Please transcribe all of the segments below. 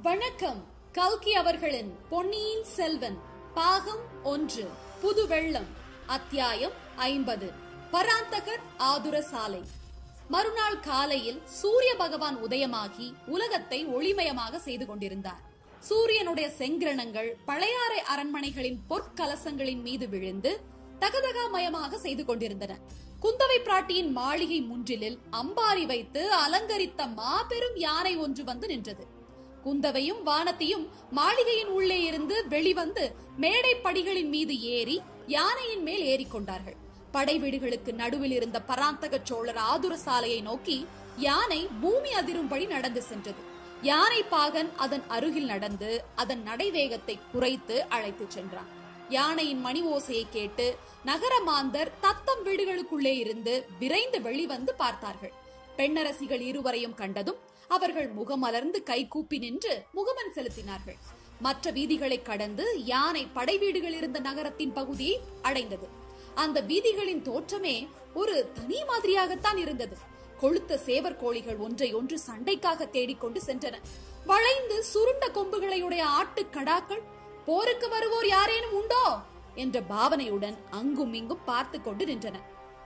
வணக்கம் கல்கி அவர்களின் பொன்னியின் செல்வன் பாகம் ஒன்று புது வெள்ளம் அத்தியாயம் ஐம்பது பராந்தகர் ஆதுர சாலை மறுநாள் காலையில் சூரிய பகவான் உதயமாகி உலகத்தை ஒளிமயமாக செய்து கொண்டிருந்தார் சூரியனுடைய செங்கிரணங்கள் பழையாறை அரண்மனைகளின் பொற்கலசங்களின் மீது விழுந்து தகதகாமயமாக செய்து கொண்டிருந்தன குந்தவை பிராட்டியின் மாளிகை முன்றிலில் அம்பாரி வைத்து அலங்கரித்த மாபெரும் யானை ஒன்று வந்து நின்றது குந்தவையும் வானத்தையும் மாளிகையின் உள்ளே இருந்து வெளிவந்து மேடை படிகளின் மீது ஏறி யானையின் மேல் ஏறிக்கொண்டார்கள் படை வீடுகளுக்கு நடுவில் இருந்த பராந்தக சோழர் ஆதுர சாலையை நோக்கி யானை பூமி அதிரும்படி நடந்து சென்றது யானை பாகன் அதன் அருகில் நடந்து அதன் நடைவேகத்தை குறைத்து அழைத்துச் சென்றான் யானையின் மணி ஓசையை கேட்டு நகர மாந்தர் தத்தம் வீடுகளுக்குள்ளே இருந்து விரைந்து வெளிவந்து பார்த்தார்கள் பெண்ணரசிகள் இருவரையும் கண்டதும் அவர்கள் முகமலர்ந்து கைகூப்பி நின்று முகமன் செலுத்தினார்கள் மற்ற வீதிகளை கடந்து யானை படை வீடுகள் இருந்த நகரத்தின் பகுதியை அடைந்தது அந்த வீதிகளின் தோற்றமே ஒரு தனி மாதிரியாகத்தான் இருந்தது கொளுத்த சேவர் கோழிகள் ஒன்றை ஒன்று சண்டைக்காக தேடிக்கொண்டு சென்றன வளைந்து சுருண்ட கொம்புகளையுடைய ஆட்டு கடாக்கள் போருக்கு வருவோர் யாரேனும் உண்டோ என்ற பாவனையுடன் அங்கும் இங்கும் பார்த்து கொண்டு நின்றன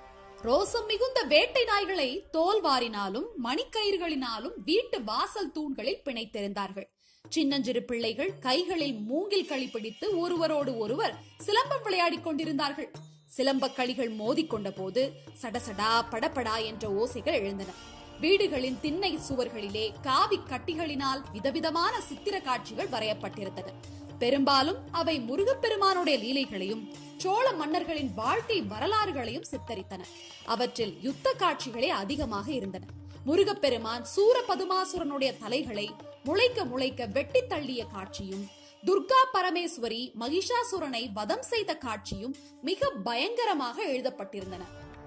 ரோசம் மிகுந்த வேட்டை நாய்களை தோல் வாரினாலும் மணிக்கயிறுகளினாலும் வீட்டு வாசல் தூண்களில் பிணைத்திருந்தார்கள் சின்னஞ்சிறு பிள்ளைகள் கைகளில் மூங்கில் களி பிடித்து ஒருவரோடு ஒருவர் சிலம்பம் விளையாடிக் கொண்டிருந்தார்கள் சிலம்பக் களிகள் மோதிக்கொண்ட போது சடசடா படபடா என்ற ஓசைகள் எழுந்தன வீடுகளின் திண்ணை சுவர்களிலே காவி கட்டிகளினால் விதவிதமான சித்திர காட்சிகள் வரையப்பட்டிருந்தன பெரும்பாலும் அவை முருகப்பெருமானுடைய லீலைகளையும் சோழ மன்னர்களின் வாழ்க்கை வரலாறுகளையும் சித்தரித்தன அவற்றில் யுத்த காட்சிகளே அதிகமாக இருந்தன முருகப்பெருமான் சூர பதுமாசுரனுடைய தலைகளை முளைக்க முளைக்க வெட்டி தள்ளிய காட்சியும் துர்கா பரமேஸ்வரி மகிஷாசுரனை வதம் செய்த காட்சியும் மிக பயங்கரமாக எழுதப்பட்டிருந்தன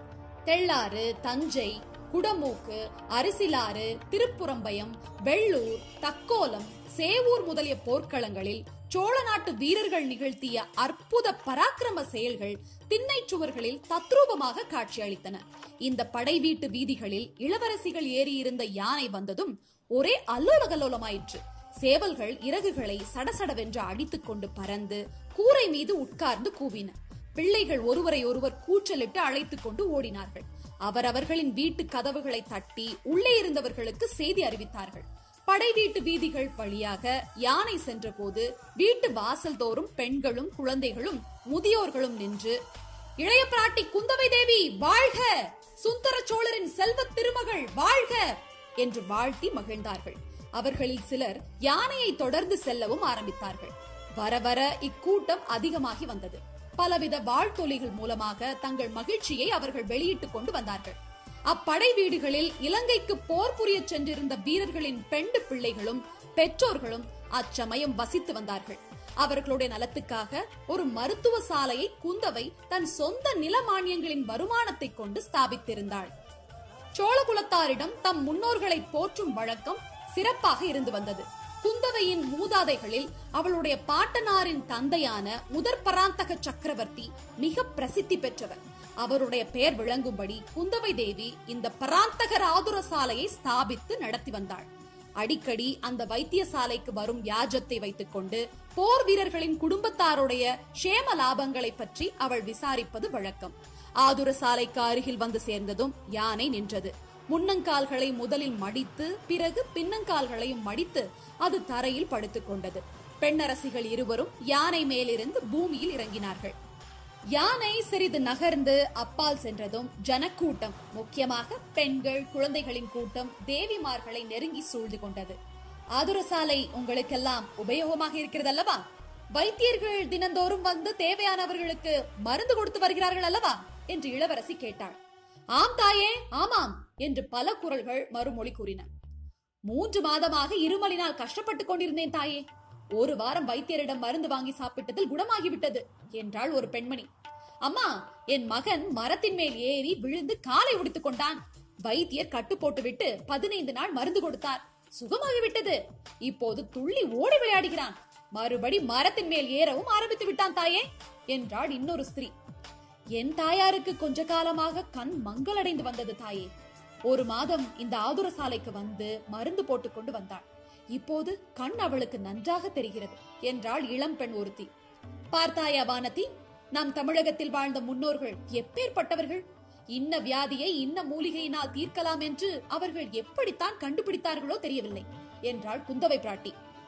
தெள்ளாறு தஞ்சை குடமூக்கு அரிசிலாறு திருப்புறம்பயம் வெள்ளூர் தக்கோலம் சேவூர் முதலிய போர்க்களங்களில் சோழ நாட்டு வீரர்கள் நிகழ்த்திய அற்புத பராக்கிரம செயல்கள் திண்ணை சுவர்களில் தத்ரூபமாக காட்சியளித்தன இந்த படை வீட்டு வீதிகளில் இளவரசிகள் ஏறியிருந்த யானை வந்ததும் ஒரே அல்லோலகல்லோலமாயிற்று சேவல்கள் இறகுகளை சடசடவென்று அடித்துக் கொண்டு பறந்து கூரை மீது உட்கார்ந்து கூவின பிள்ளைகள் ஒருவரை ஒருவர் கூச்சலிட்டு அழைத்துக் கொண்டு ஓடினார்கள் அவரவர்களின் வீட்டு கதவுகளை தட்டி உள்ளே இருந்தவர்களுக்கு செய்தி அறிவித்தார்கள் படை வீட்டு வீதிகள் வழியாக யானை சென்றபோது வீட்டு வாசல் தோறும் பெண்களும் குழந்தைகளும் முதியோர்களும் நின்று இளைய பிராட்டி குந்தவை தேவி வாழ்க சுந்தர சோழரின் செல்வ திருமகள் வாழ்க என்று வாழ்த்தி மகிழ்ந்தார்கள் அவர்களில் சிலர் யானையை தொடர்ந்து செல்லவும் ஆரம்பித்தார்கள் வர வர இக்கூட்டம் அதிகமாகி வந்தது பலவித வாழ்த்தொலிகள் மூலமாக தங்கள் மகிழ்ச்சியை அவர்கள் வெளியிட்டுக் கொண்டு வந்தார்கள் அப்படை வீடுகளில் இலங்கைக்கு போர் புரிய சென்றிருந்த வீரர்களின் பெண்டு பிள்ளைகளும் பெற்றோர்களும் அச்சமயம் வசித்து வந்தார்கள் அவர்களுடைய நலத்துக்காக ஒரு மருத்துவ சாலையை குந்தவை தன் சொந்த நில மானியங்களின் வருமானத்தை கொண்டு ஸ்தாபித்திருந்தாள் சோழகுலத்தாரிடம் தம் முன்னோர்களை போற்றும் வழக்கம் சிறப்பாக இருந்து வந்தது குந்தவையின் மூதாதைகளில் அவளுடைய பாட்டனாரின் தந்தையான முதற் பராந்தக சக்கரவர்த்தி மிக பிரசித்தி பெற்றவர் அவருடைய பெயர் விளங்கும்படி குந்தவை தேவி இந்த பராந்தகர் ஆதுர சாலையை ஸ்தாபித்து நடத்தி வந்தாள் அடிக்கடி அந்த வைத்தியசாலைக்கு வரும் யாஜத்தை வைத்துக் கொண்டு போர் வீரர்களின் குடும்பத்தாருடைய ஷேம லாபங்களை பற்றி அவள் விசாரிப்பது வழக்கம் ஆதுர சாலைக்கு அருகில் வந்து சேர்ந்ததும் யானை நின்றது முன்னங்கால்களை முதலில் மடித்து பிறகு பின்னங்கால்களையும் மடித்து அது தரையில் படுத்துக் கொண்டது பெண்ணரசிகள் இருவரும் யானை மேலிருந்து பூமியில் இறங்கினார்கள் யானை சிறிது நகர்ந்து அப்பால் சென்றதும் ஜனக்கூட்டம் முக்கியமாக பெண்கள் குழந்தைகளின் கூட்டம் தேவிமார்களை நெருங்கி சூழ்ந்து கொண்டது ஆதுரசாலை உங்களுக்கெல்லாம் உபயோகமாக இருக்கிறது அல்லவா வைத்தியர்கள் தினந்தோறும் வந்து தேவையானவர்களுக்கு மருந்து கொடுத்து வருகிறார்கள் அல்லவா என்று இளவரசி கேட்டாள் ஆம் தாயே ஆமாம் என்று பல குரல்கள் மறுமொழி கூறின மூன்று மாதமாக இருமலினால் கஷ்டப்பட்டுக் கொண்டிருந்தேன் தாயே ஒரு வாரம் வைத்தியரிடம் மருந்து வாங்கி சாப்பிட்டதில் குணமாகிவிட்டது என்றாள் ஒரு பெண்மணி அம்மா என் மகன் மரத்தின் மேல் ஏறி விழுந்து காலை உடித்துக் கொண்டான் வைத்தியர் கட்டு போட்டுவிட்டு பதினைந்து நாள் மருந்து கொடுத்தார் சுகமாகிவிட்டது இப்போது துள்ளி ஓடி விளையாடுகிறான் மறுபடி மரத்தின் மேல் ஏறவும் ஆரம்பித்து விட்டான் தாயே என்றாள் இன்னொரு ஸ்திரீ என் தாயாருக்கு கொஞ்ச காலமாக கண் மங்களடைந்து வந்தது தாயே ஒரு மாதம் இந்த ஆதுர சாலைக்கு வந்து மருந்து போட்டுக்கொண்டு வந்தாள் இப்போது கண் அவளுக்கு நன்றாக தெரிகிறது என்றாள் இளம் பெண் ஒருத்தி பார்த்தாயா வானதி நம் தமிழகத்தில் வாழ்ந்த முன்னோர்கள் எப்பேற்பட்டவர்கள் இன்ன வியாதியை இன்ன மூலிகையினால் தீர்க்கலாம் என்று அவர்கள் எப்படித்தான் கண்டுபிடித்தார்களோ தெரியவில்லை என்றாள் குந்தவை பிராட்டி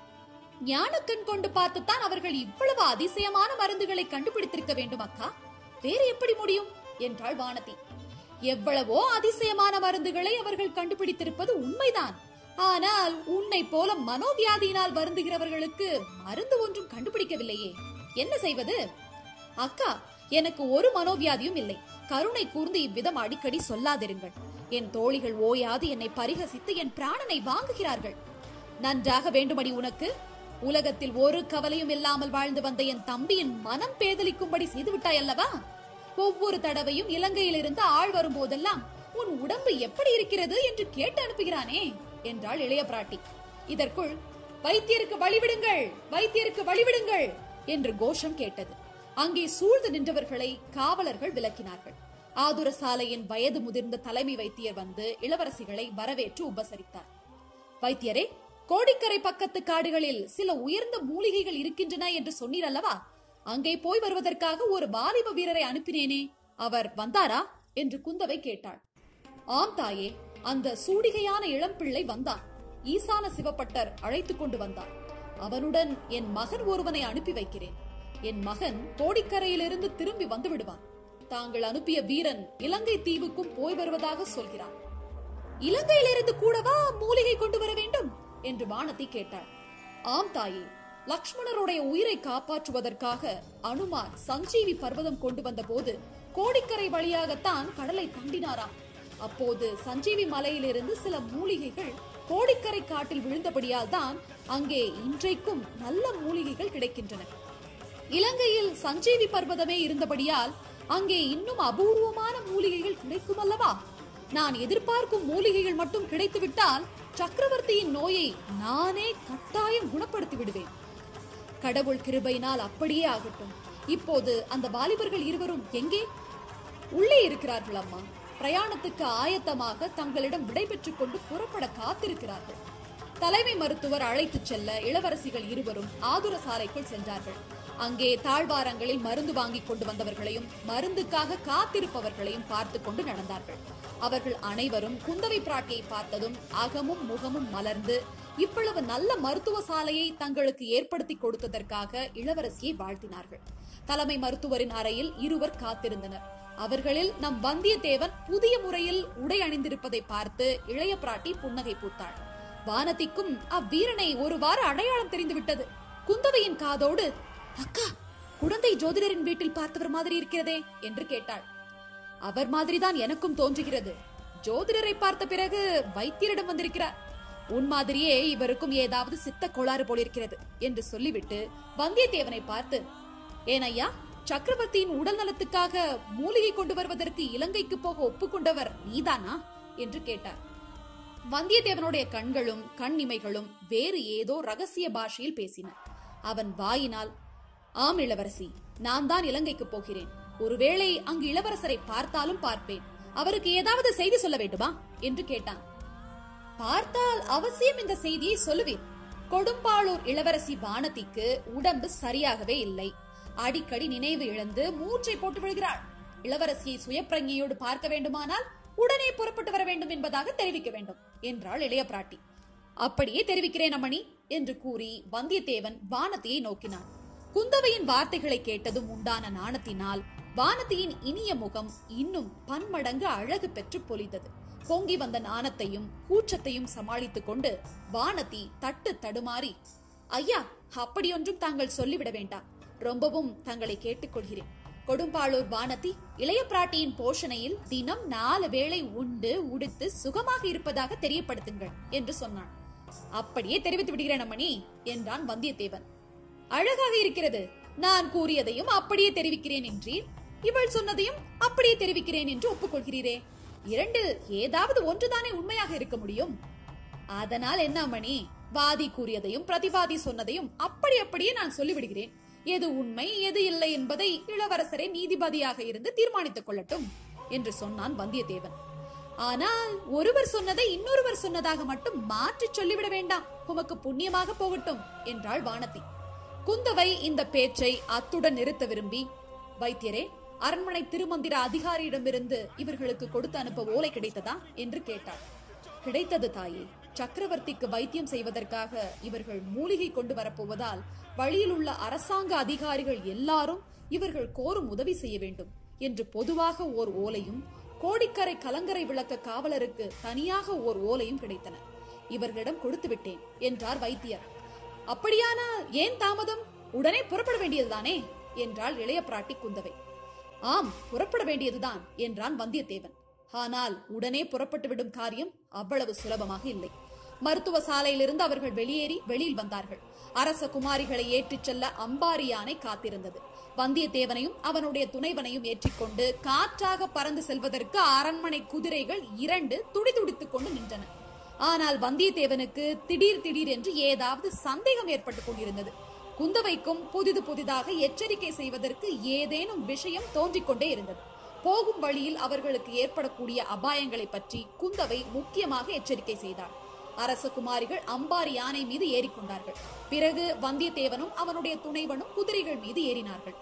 ஞானக்கண் கொண்டு பார்த்துத்தான் அவர்கள் இவ்வளவு அதிசயமான மருந்துகளை கண்டுபிடித்திருக்க வேண்டும் அக்கா வேறு எப்படி முடியும் என்றாள் வானதி எவ்வளவோ அதிசயமான மருந்துகளை அவர்கள் கண்டுபிடித்திருப்பது உண்மைதான் ஆனால் உன்னை போல மனோவியாதியினால் வருந்துகிறவர்களுக்கு மருந்து ஒன்றும் கண்டுபிடிக்கவில்லையே என்ன செய்வது அக்கா எனக்கு ஒரு மனோவியாதியும் இல்லை கருணை கூர்ந்து இவ்விதம் அடிக்கடி சொல்லாதிருங்கள் என் தோழிகள் ஓயாது என்னை பரிகசித்து என் பிராணனை வாங்குகிறார்கள் நன்றாக வேண்டுமடி உனக்கு உலகத்தில் ஒரு கவலையும் இல்லாமல் வாழ்ந்து வந்த என் தம்பியின் மனம் பேதலிக்கும்படி செய்து விட்டாய் அல்லவா ஒவ்வொரு தடவையும் இலங்கையிலிருந்து ஆள் வரும்போதெல்லாம் உன் உடம்பு எப்படி இருக்கிறது என்று கேட்டு அனுப்புகிறானே என்றாள் இளைய பிராட்டி இதற்குள் வைத்தியருக்கு வழிவிடுங்கள் வைத்தியருக்கு வழிவிடுங்கள் என்று கோஷம் கேட்டது அங்கே சூழ்ந்து நின்றவர்களை காவலர்கள் விலக்கினார்கள் ஆதுர சாலையின் வயது முதிர்ந்த தலைமை வைத்தியர் வந்து இளவரசிகளை வரவேற்று உபசரித்தார் வைத்தியரே கோடிக்கரை பக்கத்து காடுகளில் சில உயர்ந்த மூலிகைகள் இருக்கின்றன என்று சொன்னீர் அல்லவா அங்கே போய் வருவதற்காக ஒரு வாலிப வீரரை அனுப்பினேனே அவர் வந்தாரா என்று குந்தவை கேட்டாள் ஆம் தாயே அந்த சூடிகையான இளம்பிள்ளை வந்தான் ஈசான சிவப்பட்டர் அழைத்துக் கொண்டு வந்தார் அவனுடன் என் மகன் ஒருவனை அனுப்பி வைக்கிறேன் என் மகன் கோடிக்கரையிலிருந்து திரும்பி வந்து விடுவான் தாங்கள் அனுப்பிய வீரன் இலங்கை தீவுக்கும் போய் வருவதாக சொல்கிறான் இலங்கையிலிருந்து கூடவா மூலிகை கொண்டு வர வேண்டும் என்று வானதி கேட்டாள் ஆம் தாயே லக்ஷ்மணருடைய உயிரை காப்பாற்றுவதற்காக அனுமார் சஞ்சீவி பர்வதம் கொண்டு வந்த போது கோடிக்கரை வழியாகத்தான் கடலை தாண்டினாராம் அப்போது சஞ்சீவி மலையிலிருந்து சில மூலிகைகள் கோடிக்கரை காட்டில் விழுந்தபடியால் தான் அங்கே இன்றைக்கும் நல்ல மூலிகைகள் கிடைக்கின்றன இலங்கையில் சஞ்சீவி பர்வதமே இருந்தபடியால் அங்கே இன்னும் அபூர்வமான மூலிகைகள் கிடைக்கும் அல்லவா நான் எதிர்பார்க்கும் மூலிகைகள் மட்டும் கிடைத்துவிட்டால் சக்கரவர்த்தியின் நோயை நானே கட்டாயம் குணப்படுத்தி விடுவேன் கடவுள் கிருபையினால் அப்படியே ஆகட்டும் இப்போது அந்த வாலிபர்கள் இருவரும் எங்கே உள்ளே இருக்கிறார்கள் அம்மா பிரயாணத்துக்கு ஆயத்தமாக தங்களிடம் விடைபெற்றுக் கொண்டு புறப்பட காத்திருக்கிறார்கள் தலைமை மருத்துவர் அழைத்துச் செல்ல இளவரசிகள் இருவரும் ஆதுர சாலைக்குள் சென்றார்கள் அங்கே தாழ்வாரங்களில் மருந்து வாங்கி கொண்டு வந்தவர்களையும் மருந்துக்காக காத்திருப்பவர்களையும் பார்த்து கொண்டு நடந்தார்கள் அவர்கள் அனைவரும் குந்தவை பிராட்டியை பார்த்ததும் அகமும் முகமும் மலர்ந்து இவ்வளவு நல்ல மருத்துவ சாலையை தங்களுக்கு ஏற்படுத்தி கொடுத்ததற்காக இளவரசியை வாழ்த்தினார்கள் தலைமை மருத்துவரின் அறையில் இருவர் காத்திருந்தனர் அவர்களில் நம் வந்தியத்தேவன் புதிய முறையில் உடை அணிந்திருப்பதை பார்த்து இளைய பிராட்டி புன்னகை பூத்தாள் வானதிக்கும் அவ்வீரனை ஒருவாறு அடையாளம் தெரிந்து விட்டது குந்தவையின் காதோடு அக்கா குழந்தை ஜோதிடரின் வீட்டில் பார்த்தவர் மாதிரி இருக்கிறதே என்று கேட்டாள் அவர் மாதிரிதான் எனக்கும் தோன்றுகிறது ஜோதிடரை பார்த்த பிறகு வைத்தியரிடம் வந்திருக்கிறார் உன் மாதிரியே இவருக்கும் ஏதாவது சித்த கோளாறு போலிருக்கிறது என்று சொல்லிவிட்டு வந்தியத்தேவனை பார்த்து ஏன் ஐயா சக்கரவர்த்தியின் உடல் நலத்துக்காக மூலிகை கொண்டு வருவதற்கு இலங்கைக்கு போக ஒப்புக்கொண்டவர் நீதானா என்று கேட்டார் வந்தியத்தேவனுடைய கண்களும் கண் இமைகளும் வேறு ஏதோ ரகசிய பாஷையில் பேசின அவன் வாயினால் ஆம் இளவரசி நான் தான் இலங்கைக்கு போகிறேன் ஒருவேளை அங்கு இளவரசரை பார்த்தாலும் பார்ப்பேன் அவருக்கு ஏதாவது செய்தி சொல்ல வேண்டுமா என்று கேட்டான் பார்த்தால் அவசியம் இந்த செய்தியை சொல்லுவேன் கொடும்பாளூர் இளவரசி வானதிக்கு உடம்பு சரியாகவே இல்லை அடிக்கடி நினைவு இழந்து மூச்சை போட்டு விழுகிறாள் இளவரசியை சுயப்பிரஞையோடு பார்க்க வேண்டுமானால் உடனே புறப்பட்டு வர வேண்டும் என்பதாக தெரிவிக்க வேண்டும் என்றாள் இளைய பிராட்டி அப்படியே தெரிவிக்கிறேன் அம்மணி என்று கூறி வந்தியத்தேவன் வானதியை நோக்கினான் குந்தவையின் வார்த்தைகளை கேட்டதும் உண்டான நாணத்தினால் வானதியின் இனிய முகம் இன்னும் பன்மடங்கு அழகு பெற்று பொலிந்தது பொங்கி வந்த நாணத்தையும் கூச்சத்தையும் சமாளித்துக் கொண்டு வானதி தட்டு தடுமாறி ஐயா அப்படியொன்றும் தாங்கள் சொல்லிவிட வேண்டாம் ரொம்பவும் தங்களை கேட்டுக்கொள்கிறேன் கொடும்பாளூர் வானதி இளைய பிராட்டியின் போஷணையில் தினம் நாலு வேளை உண்டு உடுத்து சுகமாக இருப்பதாக தெரியப்படுத்துங்கள் என்று சொன்னான் அப்படியே தெரிவித்து விடுகிறேன் அம்மணி என்றான் வந்தியத்தேவன் அழகாக இருக்கிறது நான் கூறியதையும் அப்படியே தெரிவிக்கிறேன் என்றீர் இவள் சொன்னதையும் அப்படியே தெரிவிக்கிறேன் என்று ஒப்புக்கொள்கிறீரே இரண்டில் ஏதாவது ஒன்றுதானே உண்மையாக இருக்க முடியும் அதனால் என்ன மணி வாதி கூறியதையும் பிரதிவாதி சொன்னதையும் அப்படி அப்படியே நான் சொல்லிவிடுகிறேன் எது உண்மை எது இல்லை என்பதை இளவரசரே நீதிபதியாக இருந்து தீர்மானித்துக் கொள்ளட்டும் என்று சொன்னான் வந்தியத்தேவன் ஆனால் ஒருவர் சொன்னதை இன்னொருவர் சொன்னதாக மட்டும் மாற்றி சொல்லிவிட வேண்டாம் உமக்கு புண்ணியமாக போகட்டும் என்றாள் வானதி குந்தவை இந்த பேச்சை அத்துடன் நிறுத்த விரும்பி வைத்தியரே அரண்மனை திருமந்திர அதிகாரியிடமிருந்து இவர்களுக்கு கொடுத்து அனுப்ப ஓலை கிடைத்ததா என்று கேட்டார் கிடைத்தது தாயே சக்கரவர்த்திக்கு வைத்தியம் செய்வதற்காக இவர்கள் மூலிகை கொண்டு வரப்போவதால் வழியில் உள்ள அரசாங்க அதிகாரிகள் எல்லாரும் இவர்கள் கோரும் உதவி செய்ய வேண்டும் என்று பொதுவாக ஓர் ஓலையும் கோடிக்கரை கலங்கரை விளக்க காவலருக்கு தனியாக ஓர் ஓலையும் கிடைத்தன இவர்களிடம் கொடுத்து விட்டேன் என்றார் வைத்தியர் அப்படியானால் ஏன் தாமதம் உடனே புறப்பட வேண்டியதுதானே என்றாள் இளைய பிராட்டி குந்தவை ஆம் புறப்பட வேண்டியதுதான் என்றான் வந்தியத்தேவன் ஆனால் உடனே புறப்பட்டு விடும் காரியம் அவ்வளவு சுலபமாக இல்லை மருத்துவ சாலையிலிருந்து அவர்கள் வெளியேறி வெளியில் வந்தார்கள் அரச குமாரிகளை ஏற்றிச் செல்ல அம்பாரி யானை காத்திருந்தது வந்தியத்தேவனையும் அவனுடைய துணைவனையும் ஏற்றிக்கொண்டு காற்றாக பறந்து செல்வதற்கு அரண்மனை குதிரைகள் இரண்டு துடிதுடித்துக் கொண்டு நின்றன ஆனால் வந்தியத்தேவனுக்கு திடீர் திடீர் என்று ஏதாவது சந்தேகம் ஏற்பட்டுக் கொண்டிருந்தது குந்தவைக்கும் புதிது புதிதாக எச்சரிக்கை செய்வதற்கு ஏதேனும் விஷயம் தோன்றிக் கொண்டே இருந்தது போகும் வழியில் அவர்களுக்கு ஏற்படக்கூடிய அபாயங்களை பற்றி குந்தவை முக்கியமாக எச்சரிக்கை செய்தார் அரச குமாரிகள் அம்பாரி யானை மீது ஏறிக்கொண்டார்கள் பிறகு வந்தியத்தேவனும் அவனுடைய துணைவனும் குதிரைகள் மீது ஏறினார்கள்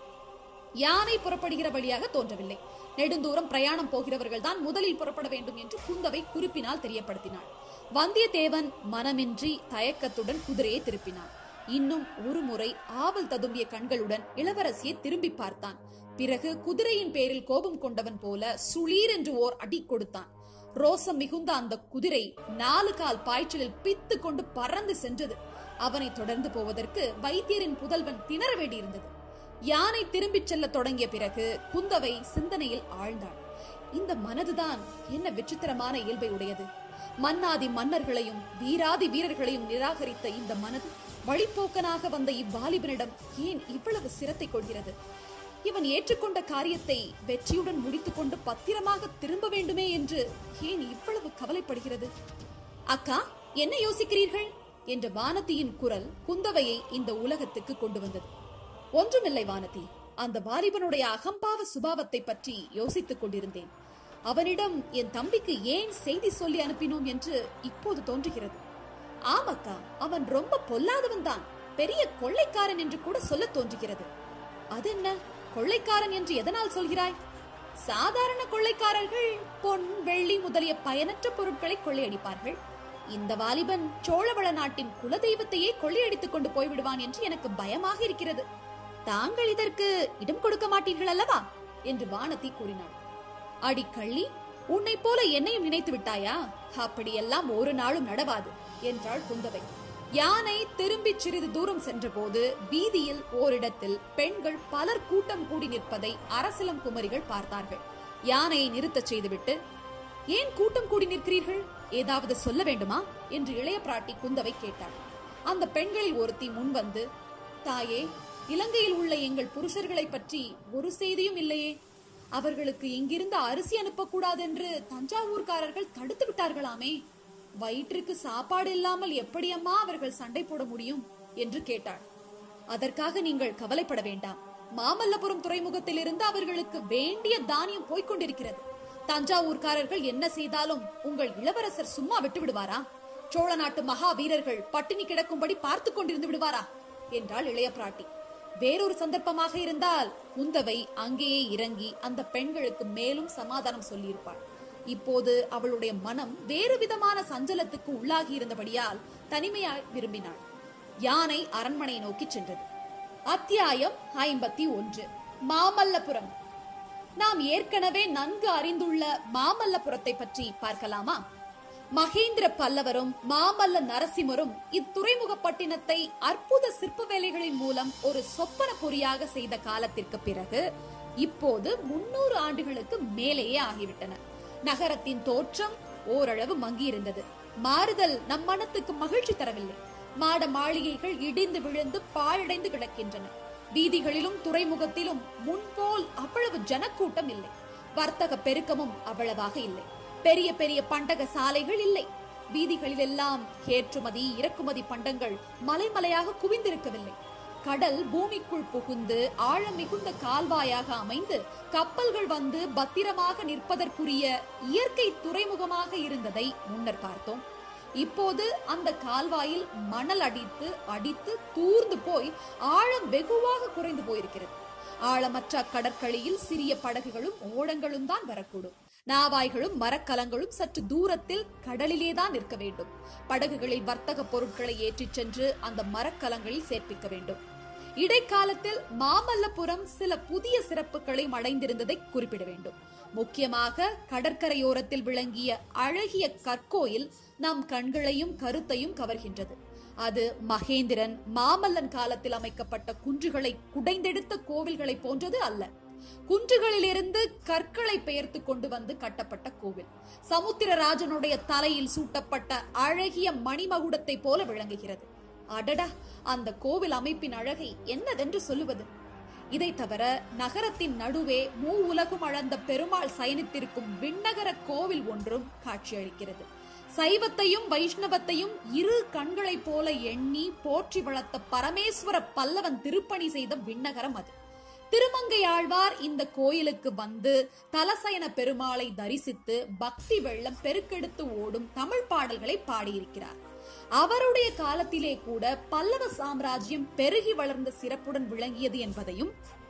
யானை புறப்படுகிற வழியாக தோன்றவில்லை நெடுந்தூரம் பிரயாணம் போகிறவர்கள் தான் முதலில் புறப்பட வேண்டும் என்று குந்தவை குறிப்பினால் தெரியப்படுத்தினாள் வந்தியத்தேவன் மனமின்றி தயக்கத்துடன் குதிரையை திருப்பினான் இன்னும் ஒரு முறை ஆவல் ததும்பிய கண்களுடன் இளவரசியை திரும்பி பார்த்தான் பிறகு குதிரையின் பேரில் கோபம் கொண்டவன் போல சுளீர் என்று ஓர் அடி கொடுத்தான் ரோசம் மிகுந்த அந்த குதிரை நாலு கால் பாய்ச்சலில் பித்து கொண்டு பறந்து சென்றது அவனை தொடர்ந்து போவதற்கு வைத்தியரின் புதல்வன் திணற வேண்டியிருந்தது யானை திரும்பிச் செல்ல தொடங்கிய பிறகு குந்தவை சிந்தனையில் ஆழ்ந்தாள் இந்த மனதுதான் என்ன விசித்திரமான இயல்பை உடையது மன்னாதி மன்னர்களையும் வீராதி வீரர்களையும் நிராகரித்த இந்த மனது வழிப்போக்கனாக வந்த இவ்வாலிபனிடம் ஏன் இவ்வளவு சிரத்தை கொள்கிறது இவன் ஏற்றுக்கொண்ட காரியத்தை வெற்றியுடன் முடித்துக்கொண்டு பத்திரமாக திரும்ப வேண்டுமே என்று ஏன் இவ்வளவு கவலைப்படுகிறது அக்கா என்ன யோசிக்கிறீர்கள் என்ற வானதியின் குரல் குந்தவையை இந்த உலகத்துக்கு கொண்டு வந்தது ஒன்றுமில்லை வானதி அந்த வாலிபனுடைய அகம்பாவ சுபாவத்தை பற்றி யோசித்துக் கொண்டிருந்தேன் அவனிடம் என் தம்பிக்கு ஏன் செய்தி சொல்லி அனுப்பினோம் என்று இப்போது தோன்றுகிறது ஆமக்கா அவன் ரொம்ப பொல்லாதவன் தான் பெரிய கொள்ளைக்காரன் என்று கூட சொல்ல தோன்றுகிறது அதென்ன கொள்ளைக்காரன் என்று எதனால் சொல்கிறாய் சாதாரண கொள்ளைக்காரர்கள் பொன் வெள்ளி முதலிய பயனற்ற பொருட்களை கொள்ளையடிப்பார்கள் இந்த வாலிபன் சோழவள நாட்டின் குலதெய்வத்தையே கொள்ளையடித்துக் கொண்டு போய்விடுவான் என்று எனக்கு பயமாக இருக்கிறது தாங்கள் இதற்கு இடம் கொடுக்க மாட்டீர்கள் அல்லவா என்று வானதி கூறினாள் அடி கள்ளி உன்னை போல என்னையும் நினைத்து விட்டாயா அப்படியெல்லாம் ஒரு நாளும் நடவாது என்றாள் குந்தவை யானை திரும்பி சிறிது தூரம் சென்றபோது வீதியில் ஓரிடத்தில் பெண்கள் பலர் கூட்டம் கூடி நிற்பதை அரசலம் குமரிகள் பார்த்தார்கள் யானையை நிறுத்தச் செய்துவிட்டு ஏன் கூட்டம் கூடி நிற்கிறீர்கள் ஏதாவது சொல்ல வேண்டுமா என்று இளைய பிராட்டி குந்தவை கேட்டாள் அந்த பெண்களில் ஒருத்தி முன்வந்து தாயே இலங்கையில் உள்ள எங்கள் புருஷர்களை பற்றி ஒரு செய்தியும் இல்லையே அவர்களுக்கு இங்கிருந்து அரிசி அனுப்பக்கூடாதென்று தஞ்சாவூர்காரர்கள் தடுத்து விட்டார்களாமே வயிற்றுக்கு சாப்பாடு இல்லாமல் எப்படியம்மா அவர்கள் சண்டை போட முடியும் என்று கேட்டாள் அதற்காக நீங்கள் கவலைப்பட வேண்டாம் மாமல்லபுரம் துறைமுகத்திலிருந்து அவர்களுக்கு வேண்டிய தானியம் போய்க் கொண்டிருக்கிறது தஞ்சாவூர்காரர்கள் என்ன செய்தாலும் உங்கள் இளவரசர் சும்மா விட்டு விடுவாரா சோழ நாட்டு மகா வீரர்கள் பட்டினி கிடக்கும்படி பார்த்து கொண்டிருந்து விடுவாரா என்றாள் இளைய பிராட்டி வேறொரு சந்தர்ப்பமாக இருந்தால் குந்தவை அங்கேயே இறங்கி அந்த பெண்களுக்கு மேலும் சமாதானம் சொல்லியிருப்பாள் இப்போது அவளுடைய மனம் வேறு விதமான சஞ்சலத்துக்கு உள்ளாகி இருந்தபடியால் தனிமையாய் விரும்பினாள் யானை அரண்மனை நோக்கி சென்றது அத்தியாயம் ஐம்பத்தி ஒன்று மாமல்லபுரம் நாம் ஏற்கனவே நன்கு அறிந்துள்ள மாமல்லபுரத்தை பற்றி பார்க்கலாமா மகேந்திர பல்லவரும் மாமல்ல நரசிம்மரும் இத்துறைமுகப்பட்டினத்தை அற்புத சிற்ப வேலைகளின் மூலம் ஒரு சொப்பன பொறியாக செய்த காலத்திற்கு பிறகு இப்போது முன்னூறு ஆண்டுகளுக்கு மேலேயே ஆகிவிட்டன நகரத்தின் தோற்றம் ஓரளவு மங்கியிருந்தது மாறுதல் நம் மனத்துக்கு மகிழ்ச்சி தரவில்லை மாட மாளிகைகள் இடிந்து விழுந்து பாழடைந்து கிடக்கின்றன வீதிகளிலும் துறைமுகத்திலும் முன்போல் அவ்வளவு ஜனக்கூட்டம் இல்லை வர்த்தக பெருக்கமும் அவ்வளவாக இல்லை பெரிய பெரிய பண்டக சாலைகள் இல்லை வீதிகளிலெல்லாம் ஏற்றுமதி இறக்குமதி பண்டங்கள் மலைமலையாக குவிந்திருக்கவில்லை கடல் பூமிக்குள் புகுந்து ஆழம் மிகுந்த கால்வாயாக அமைந்து கப்பல்கள் வந்து பத்திரமாக நிற்பதற்குரிய இயற்கை துறைமுகமாக இருந்ததை முன்னர் பார்த்தோம் இப்போது அந்த கால்வாயில் மணல் அடித்து அடித்து தூர்ந்து போய் ஆழம் வெகுவாக குறைந்து போயிருக்கிறது ஆழமற்ற கடற்கழியில் சிறிய படகுகளும் ஓடங்களும் தான் வரக்கூடும் நாவாய்களும் மரக்கலங்களும் சற்று தூரத்தில் கடலிலே தான் நிற்க வேண்டும் படகுகளில் வர்த்தக பொருட்களை ஏற்றிச் சென்று அந்த மரக்கலங்களில் சேர்ப்பிக்க வேண்டும் இடைக்காலத்தில் மாமல்லபுரம் சில புதிய சிறப்புகளை அடைந்திருந்ததை குறிப்பிட வேண்டும் முக்கியமாக கடற்கரையோரத்தில் விளங்கிய அழகிய கற்கோயில் நம் கண்களையும் கருத்தையும் கவர்கின்றது அது மகேந்திரன் மாமல்லன் காலத்தில் அமைக்கப்பட்ட குன்றுகளை குடைந்தெடுத்த கோவில்களை போன்றது அல்ல குன்றுகளிலிருந்து கற்களை பெயர்த்து கொண்டு வந்து கட்டப்பட்ட கோவில் சமுத்திரராஜனுடைய தலையில் சூட்டப்பட்ட அழகிய மணிமகுடத்தை போல விளங்குகிறது அடடா அந்த கோவில் அமைப்பின் அழகை என்னதென்று சொல்லுவது இதை தவிர நகரத்தின் நடுவே மூ உலகும் அளந்த பெருமாள் சயனித்திருக்கும் விண்ணகர கோவில் ஒன்றும் காட்சியளிக்கிறது சைவத்தையும் வைஷ்ணவத்தையும் இரு கண்களைப் போல எண்ணி போற்றி வளர்த்த பரமேஸ்வர பல்லவன் திருப்பணி செய்த விண்ணகரம் அது திருமங்கை ஆழ்வார் இந்த கோயிலுக்கு வந்து தலசயன பெருமாளை தரிசித்து பக்தி வெள்ளம் பெருக்கெடுத்து ஓடும் தமிழ் பாடல்களை பாடியிருக்கிறார் அவருடைய காலத்திலே கூட பல்லவ சாம்ராஜ்யம் பெருகி வளர்ந்த சிறப்புடன் விளங்கியது என்பதையும்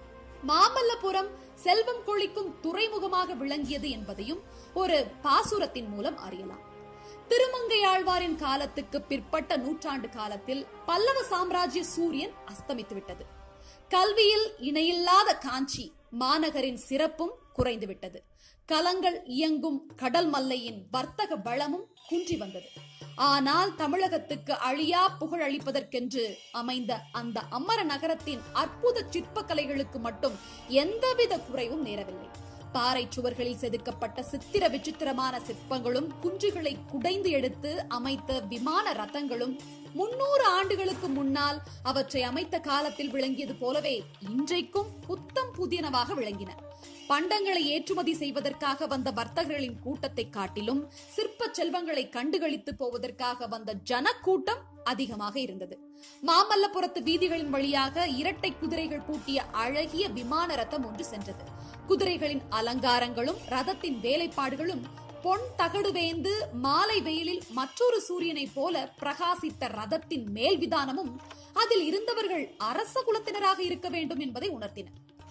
மாமல்லபுரம் செல்வம் கொழிக்கும் துறைமுகமாக விளங்கியது என்பதையும் ஒரு பாசுரத்தின் மூலம் அறியலாம் திருமங்கையாழ்வாரின் காலத்துக்கு பிற்பட்ட நூற்றாண்டு காலத்தில் பல்லவ சாம்ராஜ்ய சூரியன் அஸ்தமித்து விட்டது கல்வியில் இணையில்லாத காஞ்சி மாநகரின் சிறப்பும் குறைந்துவிட்டது கலங்கள் இயங்கும் கடல் மல்லையின் வர்த்தக பலமும் குன்றி வந்தது ஆனால் தமிழகத்துக்கு அழியா புகழளிப்பதற்கென்று அமைந்த அந்த அமர நகரத்தின் அற்புத சிற்பக்கலைகளுக்கு மட்டும் எந்தவித குறைவும் நேரவில்லை பாறை சுவர்களில் செதுக்கப்பட்ட சித்திர விசித்திரமான சிற்பங்களும் குன்றுகளை குடைந்து எடுத்து அமைத்த விமான ரதங்களும் முன்னூறு ஆண்டுகளுக்கு முன்னால் அவற்றை அமைத்த காலத்தில் விளங்கியது போலவே இன்றைக்கும் புத்தம் புதியனவாக விளங்கின பண்டங்களை ஏற்றுமதி செய்வதற்காக வந்த வர்த்தகர்களின் கூட்டத்தை காட்டிலும் சிற்ப செல்வங்களை கண்டுகளித்து போவதற்காக வந்த ஜனக்கூட்டம் அதிகமாக இருந்தது மாமல்லபுரத்து வீதிகளின் வழியாக இரட்டை குதிரைகள் பூட்டிய அழகிய விமான ரதம் ஒன்று சென்றது குதிரைகளின் அலங்காரங்களும் ரதத்தின் வேலைப்பாடுகளும் பொன் தகடு வேந்து மாலை வெயிலில் மற்றொரு சூரியனைப் போல பிரகாசித்த ரதத்தின் மேல் விதானமும் அதில் இருந்தவர்கள் அரச குலத்தினராக இருக்க வேண்டும் என்பதை உணர்த்தின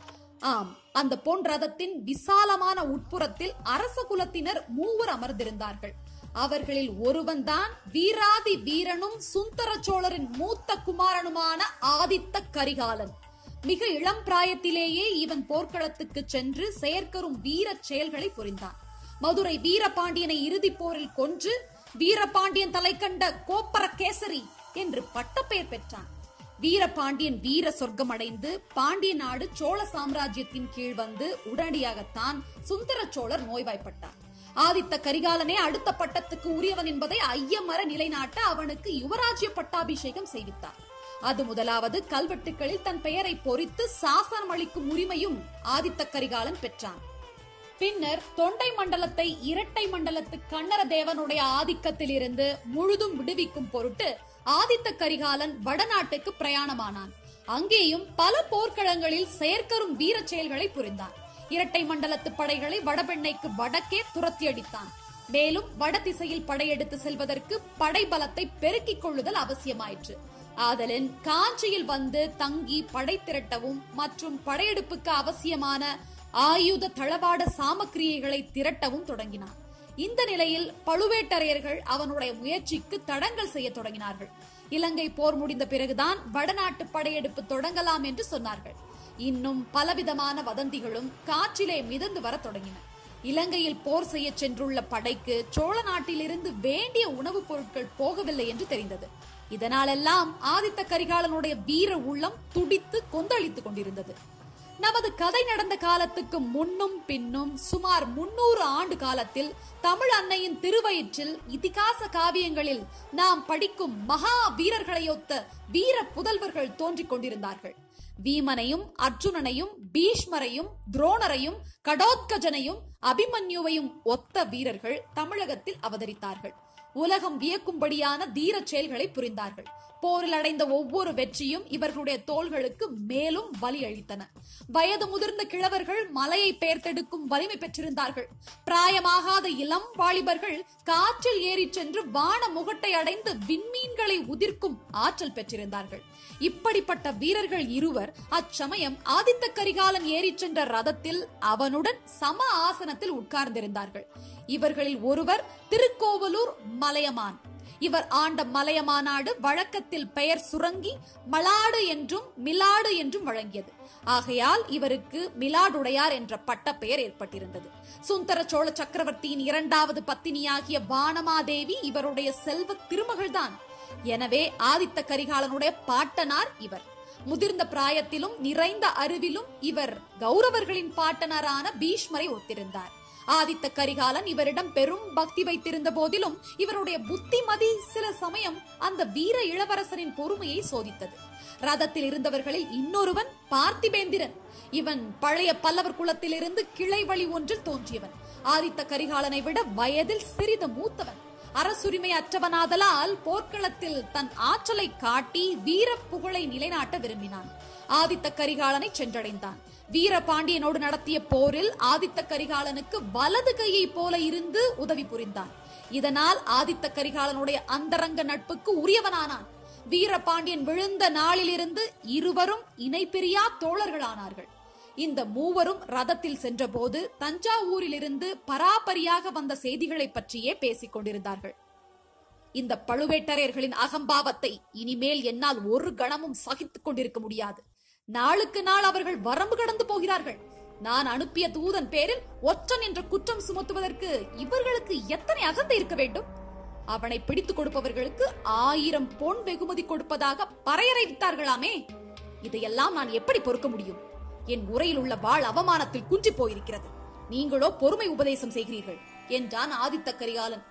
ஆம் அந்த பொன் ரதத்தின் விசாலமான உட்புறத்தில் அரச குலத்தினர் மூவர் அமர்ந்திருந்தார்கள் அவர்களில் ஒருவன்தான் வீராதி வீரனும் சுந்தர சோழரின் மூத்த குமாரனுமான ஆதித்த கரிகாலன் மிக இளம் பிராயத்திலேயே இவன் போர்க்களத்துக்கு சென்று செயற்கரும் வீரச் செயல்களை புரிந்தான் மதுரை வீரபாண்டியனை இறுதிப் போரில் கொன்று வீரபாண்டியன் தலை கண்ட கோப்பர கேசரி என்று பட்டப்பெயர் பெற்றான் வீரபாண்டியன் வீர சொர்க்கம் அடைந்து பாண்டிய நாடு சோழ சாம்ராஜ்யத்தின் கீழ் வந்து உடனடியாகத்தான் சுந்தர சோழர் நோய்வாய்ப்பட்டார் ஆதித்த கரிகாலனே அடுத்த பட்டத்துக்கு உரியவன் என்பதை ஐயமர நிலைநாட்ட அவனுக்கு யுவராஜ்ய பட்டாபிஷேகம் செய்வித்தார் அது முதலாவது கல்வெட்டுகளில் தன் பெயரை பொறித்து சாசனம் அளிக்கும் உரிமையும் ஆதித்த கரிகாலன் பெற்றான் பின்னர் தொண்டை மண்டலத்தை இரட்டை மண்டலத்து கண்ணர தேவனுடைய ஆதிக்கத்திலிருந்து முழுதும் விடுவிக்கும் பொருட்டு ஆதித்த கரிகாலன் வடநாட்டுக்கு பிரயாணமானான் அங்கேயும் பல போர்க்களங்களில் செயற்கரும் வீரச் செயல்களை புரிந்தான் இரட்டை மண்டலத்து படைகளை வடபெண்ணைக்கு வடக்கே துரத்தி அடித்தான் மேலும் வட திசையில் படையெடுத்து செல்வதற்கு படைபலத்தை பெருக்கிக் கொள்ளுதல் அவசியமாயிற்று ஆதலின் காஞ்சியில் வந்து தங்கி படை திரட்டவும் மற்றும் படையெடுப்புக்கு அவசியமான ஆயுத தளவாட சாமக்கிரியைகளை திரட்டவும் தொடங்கினான் இந்த நிலையில் பழுவேட்டரையர்கள் அவனுடைய முயற்சிக்கு தடங்கல் செய்ய தொடங்கினார்கள் இலங்கை போர் முடிந்த பிறகுதான் வடநாட்டு படையெடுப்பு தொடங்கலாம் என்று சொன்னார்கள் இன்னும் பலவிதமான வதந்திகளும் காற்றிலே மிதந்து வர தொடங்கின இலங்கையில் போர் செய்ய சென்றுள்ள படைக்கு சோழ நாட்டிலிருந்து வேண்டிய உணவுப் பொருட்கள் போகவில்லை என்று தெரிந்தது இதனாலெல்லாம் ஆதித்த கரிகாலனுடைய வீர உள்ளம் துடித்து கொந்தளித்துக் கொண்டிருந்தது நமது கதை நடந்த காலத்துக்கு முன்னும் பின்னும் சுமார் முன்னூறு ஆண்டு காலத்தில் தமிழ் அன்னையின் திருவயிற்றில் இதிகாச காவியங்களில் நாம் படிக்கும் மகா வீரர்களையொத்த வீர புதல்வர்கள் தோன்றிக் கொண்டிருந்தார்கள் வீமனையும் அர்ஜுனனையும் பீஷ்மரையும் துரோணரையும் கடோத்கஜனையும் அபிமன்யுவையும் ஒத்த வீரர்கள் தமிழகத்தில் அவதரித்தார்கள் உலகம் வியக்கும்படியான தீரச் செயல்களை புரிந்தார்கள் போரில் அடைந்த ஒவ்வொரு வெற்றியும் இவர்களுடைய தோள்களுக்கு மேலும் வலி அளித்தன வயது முதிர்ந்த கிழவர்கள் மலையை பெயர்த்தெடுக்கும் வலிமை பெற்றிருந்தார்கள் பிராயமாகாத இளம் வாலிபர்கள் காற்றில் ஏறிச் சென்று வான முகட்டை அடைந்து விண்மீன்களை உதிர்க்கும் ஆற்றல் பெற்றிருந்தார்கள் இப்படிப்பட்ட வீரர்கள் இருவர் அச்சமயம் ஆதித்த கரிகாலன் ஏறிச் சென்ற ரதத்தில் அவனுடன் சம ஆசனத்தில் உட்கார்ந்திருந்தார்கள் இவர்களில் ஒருவர் திருக்கோவலூர் மலையமான் இவர் ஆண்ட மலையமாநாடு வழக்கத்தில் பெயர் சுரங்கி மலாடு என்றும் மிலாடு என்றும் வழங்கியது ஆகையால் இவருக்கு மிலாடுடையார் என்ற பட்ட பெயர் ஏற்பட்டிருந்தது சுந்தர சோழ சக்கரவர்த்தியின் இரண்டாவது பத்தினியாகிய வானமாதேவி இவருடைய செல்வ திருமகள்தான் எனவே ஆதித்த கரிகாலனுடைய பாட்டனார் இவர் முதிர்ந்த பிராயத்திலும் நிறைந்த அறிவிலும் இவர் கௌரவர்களின் பாட்டனாரான பீஷ்மரை ஒத்திருந்தார் ஆதித்த கரிகாலன் இவரிடம் பெரும் பக்தி வைத்திருந்த போதிலும் இவருடைய புத்திமதி சில சமயம் அந்த வீர இளவரசரின் பொறுமையை சோதித்தது ரதத்தில் இருந்தவர்களில் இன்னொருவன் பார்த்திபேந்திரன் இவன் பழைய பல்லவர் குலத்திலிருந்து கிளை வழி ஒன்றில் தோன்றியவன் ஆதித்த கரிகாலனை விட வயதில் சிறிது மூத்தவன் அரசுரிமை அற்றவனாதலால் போர்க்களத்தில் தன் ஆற்றலை காட்டி வீர புகழை நிலைநாட்ட விரும்பினான் ஆதித்த கரிகாலனை சென்றடைந்தான் வீரபாண்டியனோடு நடத்திய போரில் ஆதித்த கரிகாலனுக்கு வலது கையை போல இருந்து உதவி புரிந்தான் இதனால் ஆதித்த கரிகாலனுடைய அந்தரங்க நட்புக்கு உரியவனானான் வீரபாண்டியன் விழுந்த நாளிலிருந்து இருவரும் இணைப்பிரியா தோழர்களானார்கள் இந்த மூவரும் ரதத்தில் சென்றபோது தஞ்சாவூரிலிருந்து பராபரியாக வந்த செய்திகளை பற்றியே பேசிக் கொண்டிருந்தார்கள் இந்த பழுவேட்டரையர்களின் அகம்பாவத்தை இனிமேல் என்னால் ஒரு கணமும் சகித்துக் கொண்டிருக்க முடியாது நாளுக்கு நாள் அவர்கள் வரம்பு கடந்து போகிறார்கள் நான் அனுப்பிய தூதன் பேரில் ஒற்றன் என்ற குற்றம் சுமத்துவதற்கு இவர்களுக்கு எத்தனை அகந்தை இருக்க வேண்டும் அவனை பிடித்துக் கொடுப்பவர்களுக்கு ஆயிரம் பொன் வெகுமதி கொடுப்பதாக பறையறை விட்டார்களாமே இதையெல்லாம் நான் எப்படி பொறுக்க முடியும் என் உரையில் உள்ள வாழ் அவமானத்தில் குன்றி போயிருக்கிறது நீங்களோ பொறுமை உபதேசம் செய்கிறீர்கள் என்றான் ஆதித்த கரிகாலன்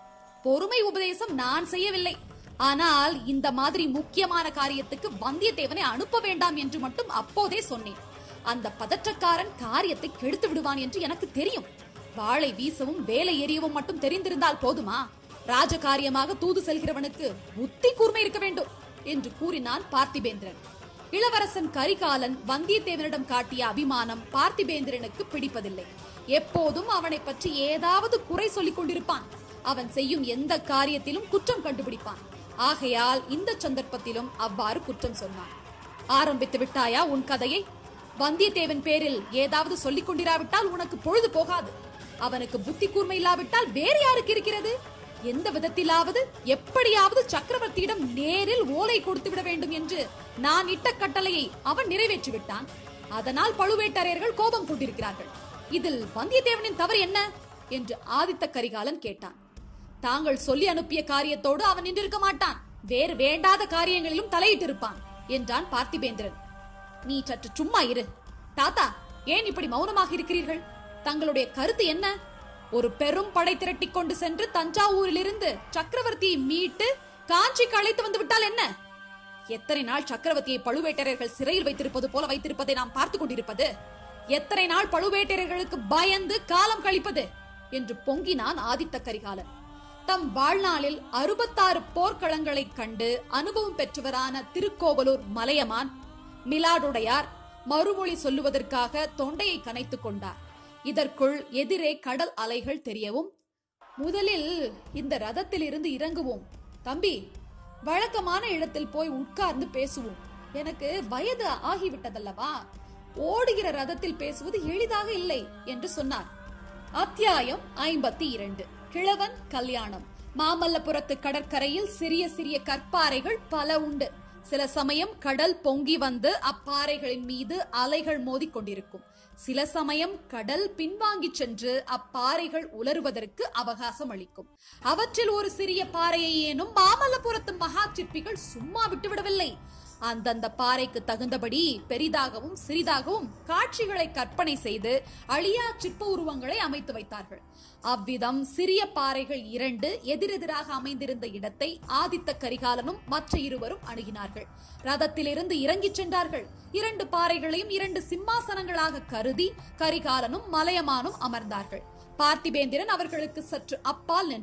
பொறுமை உபதேசம் நான் செய்யவில்லை ஆனால் இந்த மாதிரி முக்கியமான காரியத்துக்கு வந்தியத்தேவனை அனுப்ப வேண்டாம் என்று மட்டும் அப்போதே சொன்னேன் அந்த பதற்றக்காரன் காரியத்தை கெடுத்து விடுவான் என்று எனக்கு தெரியும் வாளை வீசவும் வேலை எறியவும் மட்டும் தெரிந்திருந்தால் போதுமா ராஜகாரியமாக தூது செல்கிறவனுக்கு புத்தி கூர்மை இருக்க வேண்டும் என்று கூறினான் பார்த்திபேந்திரன் இளவரசன் கரிகாலன் வந்தியத்தேவனிடம் காட்டிய அபிமானம் பார்த்திபேந்திரனுக்கு பிடிப்பதில்லை எப்போதும் அவனை பற்றி ஏதாவது குறை சொல்லிக் கொண்டிருப்பான் அவன் செய்யும் எந்த காரியத்திலும் குற்றம் கண்டுபிடிப்பான் ஆகையால் இந்த சந்தர்ப்பத்திலும் அவ்வாறு குற்றம் சொன்னான் ஆரம்பித்து விட்டாயா உன் கதையை வந்தியத்தேவன் பேரில் ஏதாவது சொல்லிக் கொண்டிராவிட்டால் உனக்கு பொழுது போகாது அவனுக்கு புத்தி கூர்மை இல்லாவிட்டால் வேறு யாருக்கு இருக்கிறது எந்த விதத்திலாவது எப்படியாவது சக்கரவர்த்தியிடம் நேரில் ஓலை கொடுத்து விட வேண்டும் என்று நான் இட்ட கட்டளையை அவன் நிறைவேற்றி விட்டான் அதனால் பழுவேட்டரையர்கள் கோபம் கொண்டிருக்கிறார்கள் இதில் வந்தியத்தேவனின் தவறு என்ன என்று ஆதித்த கரிகாலன் கேட்டான் தாங்கள் சொல்லி அனுப்பிய காரியத்தோடு அவன் நின்றிருக்க மாட்டான் வேறு வேண்டாத காரியங்களிலும் தலையிட்டிருப்பான் என்றான் பார்த்திபேந்திரன் நீ சற்று சும்மா இரு தாத்தா ஏன் இப்படி மௌனமாக இருக்கிறீர்கள் தங்களுடைய கருத்து என்ன ஒரு பெரும் படை திரட்டிக் கொண்டு சென்று தஞ்சாவூரிலிருந்து சக்கரவர்த்தியை மீட்டு காஞ்சிக்கு அழைத்து வந்து விட்டால் என்ன எத்தனை நாள் சக்கரவர்த்தியை பழுவேட்டரையர்கள் சிறையில் வைத்திருப்பது போல வைத்திருப்பதை நாம் பார்த்துக் கொண்டிருப்பது எத்தனை நாள் பழுவேட்டரையர்களுக்கு பயந்து காலம் கழிப்பது என்று பொங்கினான் ஆதித்த கரிகாலன் தம் வாழ்நாளில் அறுபத்தாறு போர்க்களங்களை கண்டு அனுபவம் பெற்றவரான திருக்கோவலூர் மலையமான் மிலாடுடையார் மறுமொழி சொல்லுவதற்காக தொண்டையை கனைத்துக் கொண்டார் இதற்குள் எதிரே கடல் அலைகள் தெரியவும் முதலில் இந்த ரதத்தில் இருந்து இறங்குவோம் தம்பி வழக்கமான இடத்தில் போய் உட்கார்ந்து பேசுவோம் எனக்கு வயது ஆகிவிட்டதல்லவா ஓடுகிற ரதத்தில் பேசுவது எளிதாக இல்லை என்று சொன்னார் அத்தியாயம் ஐம்பத்தி இரண்டு கிழவன் கல்யாணம் மாமல்லபுரத்து கடற்கரையில் சிறிய சிறிய கற்பாறைகள் பல உண்டு சில சமயம் கடல் பொங்கி வந்து அப்பாறைகளின் மீது அலைகள் மோதிக் கொண்டிருக்கும் சில சமயம் கடல் பின்வாங்கி சென்று அப்பாறைகள் உலருவதற்கு அவகாசம் அளிக்கும் அவற்றில் ஒரு சிறிய பாறையை ஏனும் மாமல்லபுரத்து மகா சிற்பிகள் சும்மா விட்டுவிடவில்லை அந்தந்த பாறைக்கு தகுந்தபடி பெரிதாகவும் சிறிதாகவும் காட்சிகளை கற்பனை செய்து அழியா சிற்ப உருவங்களை அமைத்து வைத்தார்கள் அவ்விதம் சிறிய பாறைகள் இரண்டு எதிரெதிராக அமைந்திருந்த இடத்தை ஆதித்த கரிகாலனும் மற்ற இருவரும் அணுகினார்கள் ரதத்திலிருந்து இறங்கிச் சென்றார்கள் இரண்டு பாறைகளையும் இரண்டு சிம்மாசனங்களாக கருதி கரிகாலனும் மலையமானும் அமர்ந்தார்கள் பார்த்திபேந்திரன் அவர்களுக்கு சற்று அப்பால் நின்றான்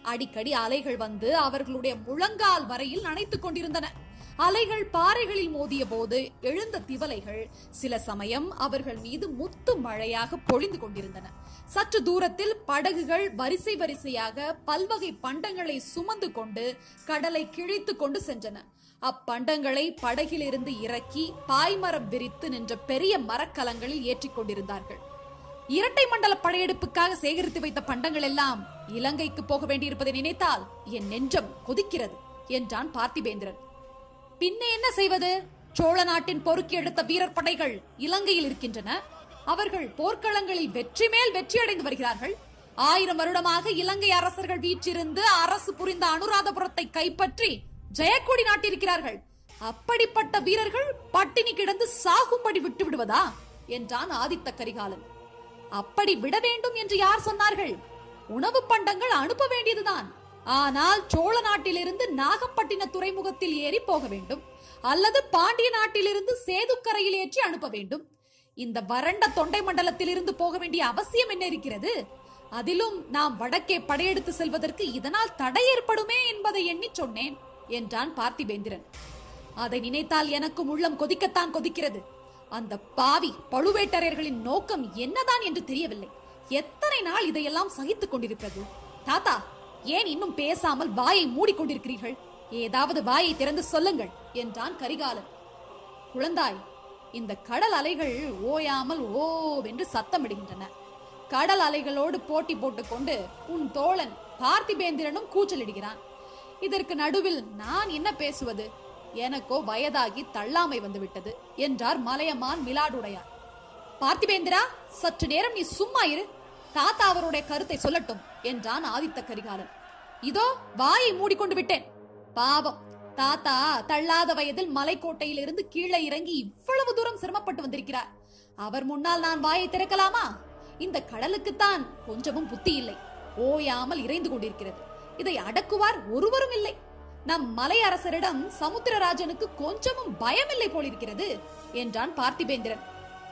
அடிக்கடி அலைகள் வந்து அவர்களுடைய முழங்கால் வரையில் நனைத்துக் கொண்டிருந்தன அலைகள் பாறைகளில் மோதிய போது எழுந்த திவலைகள் சில சமயம் அவர்கள் மீது முத்து மழையாக பொழிந்து கொண்டிருந்தன சற்று தூரத்தில் படகுகள் வரிசை வரிசையாக பல்வகை பண்டங்களை சுமந்து கொண்டு கடலை கிழித்து கொண்டு சென்றன அப்பண்டங்களை படகிலிருந்து இறக்கி பாய்மரம் விரித்து நின்ற பெரிய மரக்கலங்களில் ஏற்றிக் கொண்டிருந்தார்கள் இரட்டை மண்டல படையெடுப்புக்காக சேகரித்து வைத்த பண்டங்கள் எல்லாம் இலங்கைக்கு போக வேண்டியிருப்பதை நினைத்தால் என் நெஞ்சம் கொதிக்கிறது என்றான் பார்த்திபேந்திரன் பின்னே என்ன செய்வது சோழ நாட்டின் பொறுக்கி எடுத்த வீரர் படைகள் இலங்கையில் இருக்கின்றன அவர்கள் போர்க்களங்களில் வெற்றி மேல் வெற்றி அடைந்து வருகிறார்கள் ஆயிரம் வருடமாக இலங்கை அரசர்கள் வீற்றிருந்து அரசு புரிந்த அனுராதபுரத்தை கைப்பற்றி ஜெயக்கொடி நாட்டிருக்கிறார்கள் அப்படிப்பட்ட வீரர்கள் பட்டினி கிடந்து சாகும்படி விட்டு விடுவதா என்றான் ஆதித்த கரிகாலன் அப்படி விட வேண்டும் என்று யார் சொன்னார்கள் உணவு பண்டங்கள் அனுப்ப வேண்டியதுதான் ஆனால் சோழ நாட்டிலிருந்து நாகப்பட்டின துறைமுகத்தில் ஏறி போக வேண்டும் அல்லது பாண்டிய நாட்டிலிருந்து சேதுக்கரையில் ஏற்றி அனுப்ப வேண்டும் இந்த வறண்ட தொண்டை மண்டலத்தில் இருந்து போக வேண்டிய அவசியம் என்ன இருக்கிறது அதிலும் நாம் வடக்கே படையெடுத்து செல்வதற்கு இதனால் தடை ஏற்படுமே என்பதை எண்ணி சொன்னேன் என்றான் பார்த்திபேந்திரன் அதை நினைத்தால் எனக்கும் உள்ளம் கொதிக்கத்தான் கொதிக்கிறது அந்த பாவி பழுவேட்டரையர்களின் நோக்கம் என்னதான் என்று தெரியவில்லை எத்தனை நாள் இதையெல்லாம் சகித்துக் கொண்டிருக்கிறது தாத்தா ஏன் இன்னும் பேசாமல் வாயை மூடிக்கொண்டிருக்கிறீர்கள் ஏதாவது வாயை திறந்து சொல்லுங்கள் என்றான் கரிகாலன் குழந்தாய் இந்த கடல் அலைகள் ஓயாமல் ஓவென்று சத்தமிடுகின்றன கடல் அலைகளோடு போட்டி போட்டுக்கொண்டு உன் தோழன் பார்த்திபேந்திரனும் கூச்சலிடுகிறான் இதற்கு நடுவில் நான் என்ன பேசுவது எனக்கோ வயதாகி தள்ளாமை வந்துவிட்டது என்றார் மலையமான் மிலாடுடையார் பார்த்திபேந்திரா சற்று நேரம் நீ சும்மா இரு தாத்தா அவருடைய கருத்தை சொல்லட்டும் என்றான் ஆதித்த கரிகாலன் இதோ வாயை மூடிக்கொண்டு விட்டேன் பாவம் தாத்தா தள்ளாத வயதில் மலைக்கோட்டையில் இருந்து கீழே இறங்கி இவ்வளவு தூரம் சிரமப்பட்டு வந்திருக்கிறார் அவர் முன்னால் நான் வாயை திறக்கலாமா இந்த கடலுக்குத்தான் கொஞ்சமும் புத்தி இல்லை ஓயாமல் இறைந்து கொண்டிருக்கிறது இதை அடக்குவார் ஒருவரும் இல்லை நம் மலை அரசரிடம் சமுத்திரராஜனுக்கு கொஞ்சமும் பயமில்லை போலிருக்கிறது என்றான் பார்த்திபேந்திரன்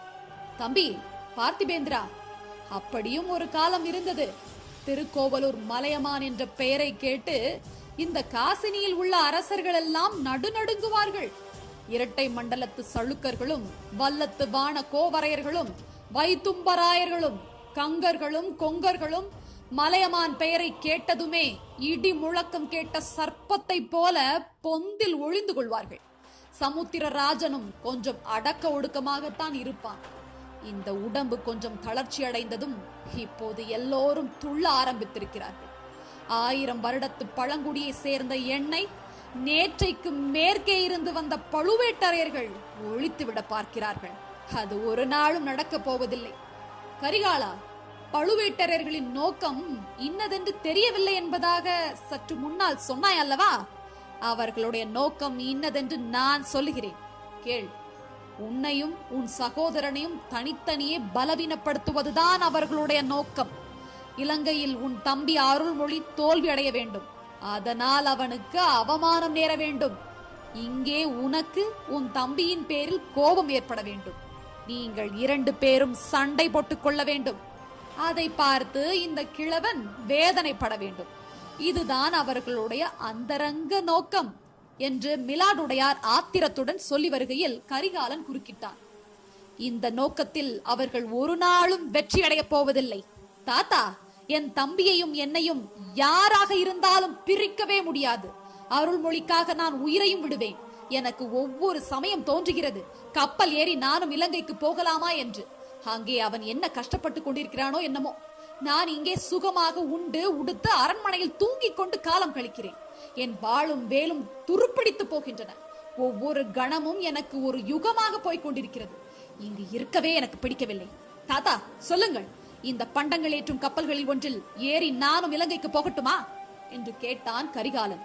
தம்பி பார்த்திபேந்திரா அப்படியும் ஒரு காலம் இருந்தது திருக்கோவலூர் மலையமான் என்ற பெயரை கேட்டு இந்த காசினியில் உள்ள அரசர்கள் எல்லாம் நடுநடுங்குவார்கள் இரட்டை மண்டலத்து சளுக்கர்களும் வல்லத்து வான கோவரையர்களும் வைத்தும்பராயர்களும் கங்கர்களும் கொங்கர்களும் மலையமான் பெயரை கேட்டதுமே இடி முழக்கம் கேட்ட சர்ப்பத்தை போல பொந்தில் ஒளிந்து கொள்வார்கள் சமுத்திர ராஜனும் கொஞ்சம் அடக்க ஒடுக்கமாகத்தான் இருப்பான் இந்த உடம்பு கொஞ்சம் தளர்ச்சி அடைந்ததும் இப்போது எல்லோரும் துள்ள ஆரம்பித்திருக்கிறார்கள் ஆயிரம் வருடத்து பழங்குடியை சேர்ந்த எண்ணெய் நேற்றைக்கு மேற்கே இருந்து வந்த பழுவேட்டரையர்கள் ஒழித்துவிட பார்க்கிறார்கள் அது ஒரு நாளும் நடக்கப் போவதில்லை கரிகாலா பழுவேட்டரையர்களின் நோக்கம் இன்னதென்று தெரியவில்லை என்பதாக சற்று முன்னால் சொன்னாய் அல்லவா அவர்களுடைய நோக்கம் இன்னதென்று நான் சொல்லுகிறேன் கேள் உன்னையும் உன் சகோதரனையும் தனித்தனியே பலவீனப்படுத்துவதுதான் அவர்களுடைய நோக்கம் இலங்கையில் உன் தம்பி அருள்மொழி தோல்வி அடைய வேண்டும் அதனால் அவனுக்கு அவமானம் நேர வேண்டும் இங்கே உனக்கு உன் தம்பியின் பேரில் கோபம் ஏற்பட வேண்டும் நீங்கள் இரண்டு பேரும் சண்டை போட்டுக் கொள்ள வேண்டும் அதை பார்த்து இந்த கிழவன் வேதனைப்பட வேண்டும் இதுதான் அவர்களுடைய அந்தரங்க நோக்கம் என்று மிலாடுடையார் ஆத்திரத்துடன் சொல்லி வருகையில் கரிகாலன் குறுக்கிட்டான் இந்த நோக்கத்தில் அவர்கள் ஒரு நாளும் வெற்றி அடையப் போவதில்லை தாத்தா என் தம்பியையும் என்னையும் யாராக இருந்தாலும் பிரிக்கவே முடியாது அருள்மொழிக்காக நான் உயிரையும் விடுவேன் எனக்கு ஒவ்வொரு சமயம் தோன்றுகிறது கப்பல் ஏறி நானும் இலங்கைக்கு போகலாமா என்று அங்கே அவன் என்ன கஷ்டப்பட்டு கொண்டிருக்கிறானோ என்னமோ நான் இங்கே சுகமாக உண்டு உடுத்து அரண்மனையில் தூங்கிக் கொண்டு காலம் கழிக்கிறேன் என் வாளும் வேலும் துருப்பிடித்து போகின்றன ஒவ்வொரு கணமும் எனக்கு ஒரு யுகமாக போய்க் கொண்டிருக்கிறது இங்கு இருக்கவே எனக்கு பிடிக்கவில்லை தாத்தா சொல்லுங்கள் இந்த பண்டங்கள் ஏற்றும் கப்பல்களில் ஒன்றில் ஏறி நானும் இலங்கைக்கு போகட்டுமா என்று கேட்டான் கரிகாலன்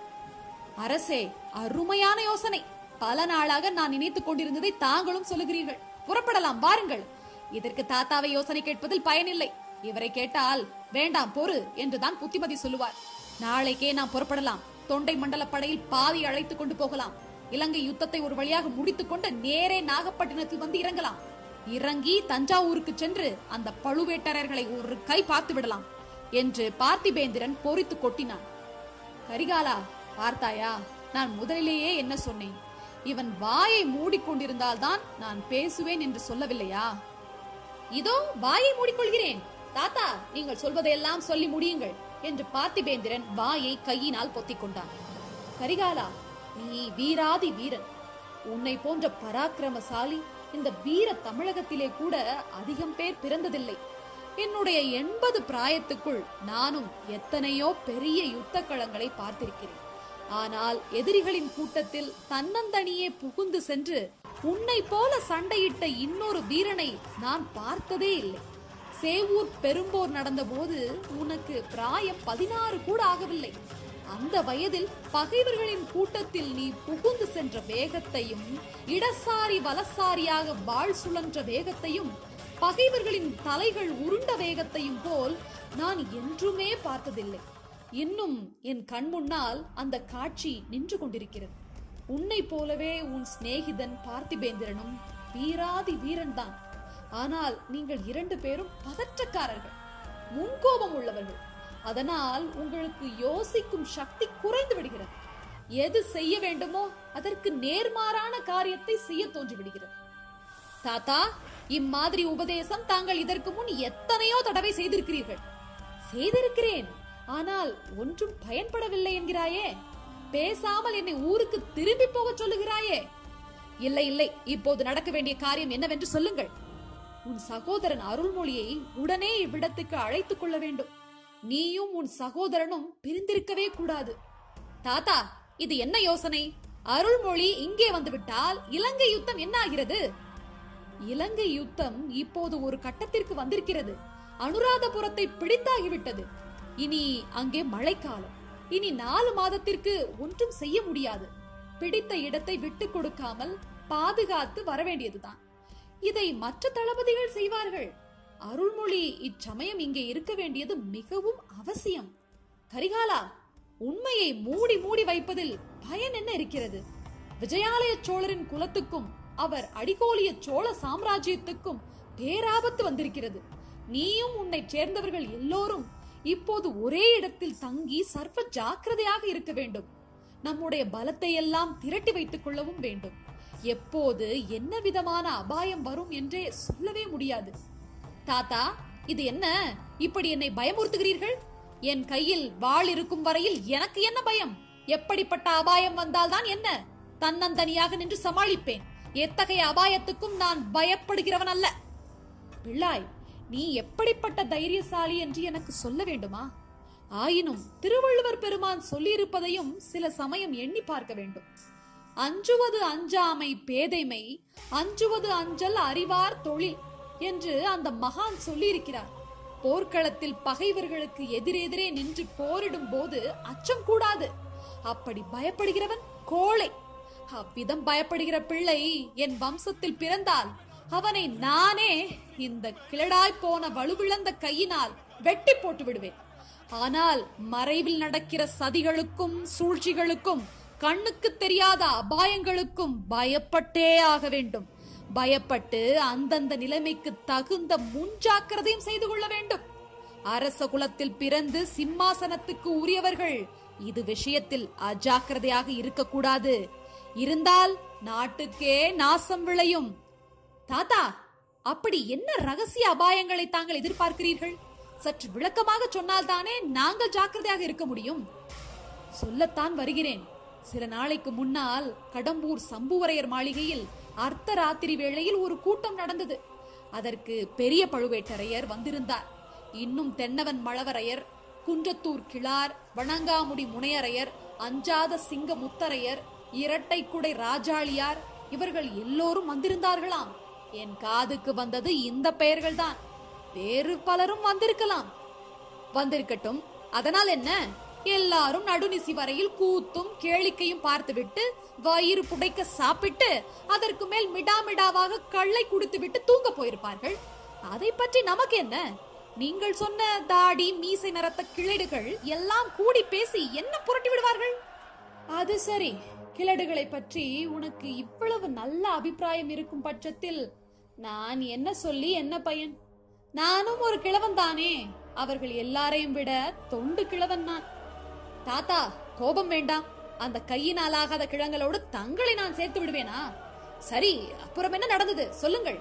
அரசே அருமையான யோசனை பல நாளாக நான் நினைத்துக் கொண்டிருந்ததை தாங்களும் சொல்லுகிறீர்கள் புறப்படலாம் வாருங்கள் இதற்கு தாத்தாவை யோசனை கேட்பதில் பயனில்லை இவரை கேட்டால் வேண்டாம் பொறு என்றுதான் புத்திமதி சொல்லுவார் நாளைக்கே நாம் புறப்படலாம் தொண்டை மண்டல படையில் பாதி அழைத்துக் கொண்டு போகலாம் இலங்கை யுத்தத்தை ஒரு வழியாக முடித்துக் கொண்டு நேரே நாகப்பட்டினத்தில் வந்து இறங்கலாம் இறங்கி தஞ்சாவூருக்கு சென்று அந்த பழுவேட்டரர்களை ஒரு கை பார்த்து விடலாம் என்று பார்த்திபேந்திரன் பொறித்து கொட்டினான் கரிகாலா பார்த்தாயா நான் முதலிலேயே என்ன சொன்னேன் இவன் வாயை மூடிக்கொண்டிருந்தால்தான் நான் பேசுவேன் என்று சொல்லவில்லையா இதோ வாயை மூடிக்கொள்கிறேன் தாத்தா நீங்கள் சொல்வதையெல்லாம் சொல்லி முடியுங்கள் என்று பார்த்திபேந்திரன் வாயை கையினால் பொத்திக் கொண்டான் கரிகாலா நீ வீராதி வீரன் உன்னை போன்ற பராக்கிரமசாலி இந்த வீர தமிழகத்திலே கூட அதிகம் பேர் பிறந்ததில்லை என்னுடைய எண்பது பிராயத்துக்குள் நானும் எத்தனையோ பெரிய யுத்த களங்களை பார்த்திருக்கிறேன் ஆனால் எதிரிகளின் கூட்டத்தில் தன்னந்தனியே புகுந்து சென்று உன்னை போல சண்டையிட்ட இன்னொரு வீரனை நான் பார்த்ததே இல்லை சேவூர் பெரும்போர் நடந்தபோது உனக்கு பிராயம் பதினாறு கூட ஆகவில்லை அந்த வயதில் பகைவர்களின் கூட்டத்தில் நீ புகுந்து சென்ற வேகத்தையும் இடசாரி வலசாரியாக வாழ் சுழன்ற வேகத்தையும் பகைவர்களின் தலைகள் உருண்ட வேகத்தையும் போல் நான் என்றுமே பார்த்ததில்லை இன்னும் என் கண் முன்னால் அந்த காட்சி நின்று கொண்டிருக்கிறது உன்னை போலவே உன் சிநேகிதன் பார்த்திபேந்திரனும் வீராதி வீரன்தான் ஆனால் நீங்கள் இரண்டு பேரும் பதற்றக்காரர்கள் முன்கோபம் உள்ளவர்கள் அதனால் உங்களுக்கு யோசிக்கும் சக்தி குறைந்து விடுகிறது எது செய்ய வேண்டுமோ அதற்கு நேர்மாறான காரியத்தை செய்ய தோன்றி விடுகிறது தாத்தா இம்மாதிரி உபதேசம் தாங்கள் இதற்கு முன் எத்தனையோ தடவை செய்திருக்கிறீர்கள் செய்திருக்கிறேன் ஆனால் ஒன்றும் பயன்படவில்லை என்கிறாயே பேசாமல் என்னை ஊருக்கு திரும்பி போக சொல்லுகிறாயே இல்லை இல்லை இப்போது நடக்க வேண்டிய காரியம் என்னவென்று சொல்லுங்கள் உன் சகோதரன் அருள்மொழியை உடனே இவ்விடத்துக்கு அழைத்துக் கொள்ள வேண்டும் நீயும் உன் சகோதரனும் பிரிந்திருக்கவே கூடாது தாத்தா இது என்ன யோசனை அருள்மொழி இங்கே வந்துவிட்டால் இலங்கை யுத்தம் என்ன ஆகிறது இலங்கை யுத்தம் இப்போது ஒரு கட்டத்திற்கு வந்திருக்கிறது அனுராதபுரத்தை பிடித்தாகிவிட்டது இனி அங்கே மழைக்காலம் இனி நாலு மாதத்திற்கு ஒன்றும் செய்ய முடியாது பிடித்த இடத்தை விட்டு கொடுக்காமல் பாதுகாத்து வரவேண்டியதுதான் இதை மற்ற தளபதிகள் செய்வார்கள் அருள்மொழி இச்சமயம் இங்கே இருக்க வேண்டியது மிகவும் அவசியம் கரிகாலா உண்மையை மூடி மூடி வைப்பதில் பயன் என்ன இருக்கிறது விஜயாலய சோழரின் குலத்துக்கும் அவர் அடிகோலிய சோழ சாம்ராஜ்யத்துக்கும் பேராபத்து வந்திருக்கிறது நீயும் உன்னை சேர்ந்தவர்கள் எல்லோரும் இப்போது ஒரே இடத்தில் தங்கி சர்வ ஜாக்கிரதையாக இருக்க வேண்டும் நம்முடைய பலத்தை எல்லாம் திரட்டி வைத்துக் கொள்ளவும் வேண்டும் எப்போது என்ன விதமான அபாயம் வரும் என்றே சொல்லவே முடியாது தாத்தா இது என்ன இப்படி என்னை பயமுறுத்துகிறீர்கள் என் கையில் வாள் இருக்கும் வரையில் எனக்கு என்ன பயம் எப்படிப்பட்ட அபாயம் வந்தால்தான் என்ன தன்னந்தனியாக நின்று சமாளிப்பேன் எத்தகைய அபாயத்துக்கும் நான் பயப்படுகிறவன் அல்ல பிள்ளாய் நீ எப்படிப்பட்ட தைரியசாலி என்று எனக்கு சொல்ல வேண்டுமா ஆயினும் திருவள்ளுவர் பெருமான் சொல்லியிருப்பதையும் சில சமயம் எண்ணி பார்க்க வேண்டும் அஞ்சுவது அஞ்சாமை பேதைமை அஞ்சுவது அஞ்சல் அறிவார் தொழில் என்று அந்த மகான் சொல்லியிருக்கிறார் போர்க்களத்தில் பகைவர்களுக்கு எதிரெதிரே நின்று போரிடும் போது அச்சம் கூடாது அப்படி பயப்படுகிறவன் கோழை அவ்விதம் பயப்படுகிற பிள்ளை என் வம்சத்தில் பிறந்தால் அவனை நானே இந்த கிளடாய் போன வலுவிழந்த கையினால் வெட்டி போட்டு விடுவேன் ஆனால் மறைவில் நடக்கிற சதிகளுக்கும் சூழ்ச்சிகளுக்கும் கண்ணுக்கு தெரியாத அபாயங்களுக்கும் பயப்பட்டே ஆக வேண்டும் பயப்பட்டு அந்தந்த நிலைமைக்கு தகுந்த முன்ஜாக்கிரதையும் செய்து கொள்ள வேண்டும் அரச குலத்தில் பிறந்து சிம்மாசனத்துக்கு உரியவர்கள் இது விஷயத்தில் அஜாக்கிரதையாக இருக்கக்கூடாது இருந்தால் நாட்டுக்கே நாசம் விளையும் தாத்தா அப்படி என்ன ரகசிய அபாயங்களை தாங்கள் எதிர்பார்க்கிறீர்கள் சற்று விளக்கமாக சொன்னால்தானே நாங்கள் ஜாக்கிரதையாக இருக்க முடியும் சொல்லத்தான் வருகிறேன் சில நாளைக்கு முன்னால் கடம்பூர் சம்புவரையர் மாளிகையில் அர்த்த ராத்திரி வேளையில் ஒரு கூட்டம் நடந்தது அதற்கு பெரிய பழுவேட்டரையர் வந்திருந்தார் இன்னும் தென்னவன் மழவரையர் குன்றத்தூர் கிளார் வணங்காமுடி முனையரையர் அஞ்சாத சிங்க முத்தரையர் இரட்டை குடை ராஜாளியார் இவர்கள் எல்லோரும் வந்திருந்தார்களாம் என் காதுக்கு வந்தது இந்த பெயர்கள்தான் வேறு பலரும் வந்திருக்கலாம் வந்திருக்கட்டும் அதனால் என்ன எல்லாரும் நடுநிசி வரையில் கூத்தும் கேளிக்கையும் பார்த்துவிட்டு வயிறு புடைக்க சாப்பிட்டு அதற்கு மேல் மிடாமிடாவாக கள்ளை குடித்துவிட்டு தூங்க போயிருப்பார்கள் அதை பற்றி நமக்கு என்ன நீங்கள் சொன்ன தாடி மீசை நிறத்த கிழடுகள் எல்லாம் கூடி பேசி என்ன புரட்டி விடுவார்கள் அது சரி கிழடுகளை பற்றி உனக்கு இவ்வளவு நல்ல அபிப்பிராயம் இருக்கும் பட்சத்தில் நான் என்ன சொல்லி என்ன பயன் நானும் ஒரு கிழவன் தானே அவர்கள் எல்லாரையும் விட தொண்டு கிழவன் நான் தாத்தா கோபம் வேண்டாம் அந்த கையினால் ஆகாத கிழங்களோடு தங்களை நான் சேர்த்து விடுவேனா சரி அப்புறம் என்ன நடந்தது சொல்லுங்கள்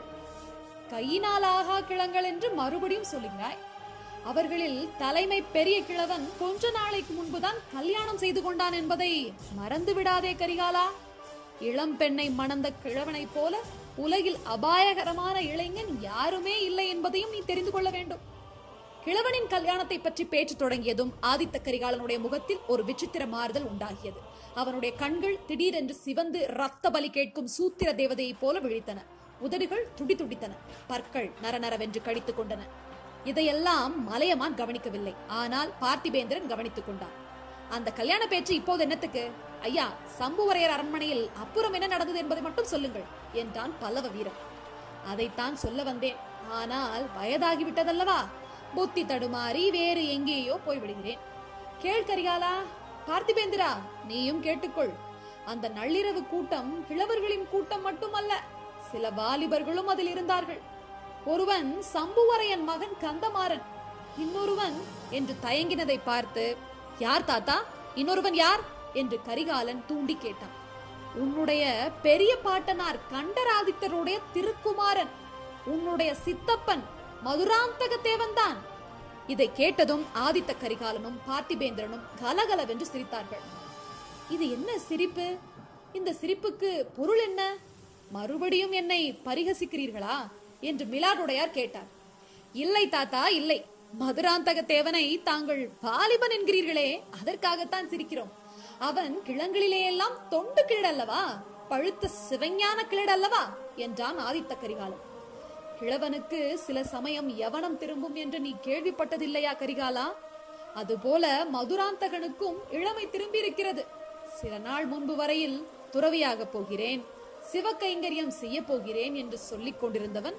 கையினால் ஆகா கிழங்கள் என்று மறுபடியும் சொல்லுகிறாய் அவர்களில் தலைமை பெரிய கிழவன் கொஞ்ச நாளைக்கு முன்புதான் கல்யாணம் செய்து கொண்டான் என்பதை மறந்து விடாதே கரிகாலா இளம் பெண்ணை மணந்த கிழவனைப் போல உலகில் அபாயகரமான இளைஞன் யாருமே இல்லை என்பதையும் நீ தெரிந்து கொள்ள வேண்டும் கிழவனின் கல்யாணத்தை பற்றி பேச்சு தொடங்கியதும் ஆதித்த கரிகாலனுடைய முகத்தில் ஒரு விசித்திர மாறுதல் உண்டாகியது அவனுடைய கண்கள் திடீரென்று சிவந்து ரத்த பலி கேட்கும் சூத்திர தேவதையைப் போல விழித்தன உதடுகள் துடி துடித்தன பற்கள் நரநரவென்று கடித்துக் கொண்டன இதையெல்லாம் மலையமான் கவனிக்கவில்லை ஆனால் பார்த்திபேந்திரன் கவனித்துக் கொண்டான் அந்த கல்யாண பேச்சு இப்போது என்னத்துக்கு ஐயா சம்புவரையர் அரண்மனையில் அப்புறம் என்ன நடந்தது என்பதை மட்டும் சொல்லுங்கள் என்றான் பல்லவ வீரன் அதைத்தான் சொல்ல வந்தேன் ஆனால் வயதாகிவிட்டதல்லவா புத்தி தடுமாறி வேறு எங்கேயோ போய் விடுகிறேன் கேள் கரிகாலா பார்த்திபேந்திரா நீயும் கேட்டுக்கொள் அந்த நள்ளிரவு கூட்டம் கிழவர்களின் கூட்டம் மட்டுமல்ல சில வாலிபர்களும் அதில் இருந்தார்கள் ஒருவன் சம்புவரையன் மகன் கந்தமாறன் இன்னொருவன் என்று தயங்கினதை பார்த்து யார் தாத்தா இன்னொருவன் யார் என்று கரிகாலன் தூண்டி கேட்டான் உன்னுடைய பெரிய பாட்டனார் கண்டராதித்தருடைய திருக்குமாரன் உன்னுடைய சித்தப்பன் மதுராந்தக தேவன்தான் இதை கேட்டதும் ஆதித்த கரிகாலனும் பார்த்திபேந்திரனும் கலகலவென்று சிரித்தார்கள் இது என்ன சிரிப்பு இந்த சிரிப்புக்கு பொருள் என்ன மறுபடியும் என்னை பரிகசிக்கிறீர்களா என்று மிலாடுடையார் கேட்டார் இல்லை தாத்தா இல்லை மதுராந்தக தேவனை தாங்கள் வாலிபன் என்கிறீர்களே அதற்காகத்தான் சிரிக்கிறோம் அவன் கிழங்களிலே எல்லாம் தொண்டு கிழடல்லவா பழுத்த சிவஞான கிழடல்லவா என்றான் ஆதித்த கரிகாலன் கிழவனுக்கு சில சமயம் யவனம் திரும்பும் என்று நீ கேள்விப்பட்டதில்லையா கரிகாலா அதுபோல மதுராந்தகனுக்கும் இளமை திரும்பி இருக்கிறது சில நாள் முன்பு வரையில் துறவியாக போகிறேன் சிவகைங்கரியம் செய்ய போகிறேன் என்று சொல்லிக் கொண்டிருந்தவன்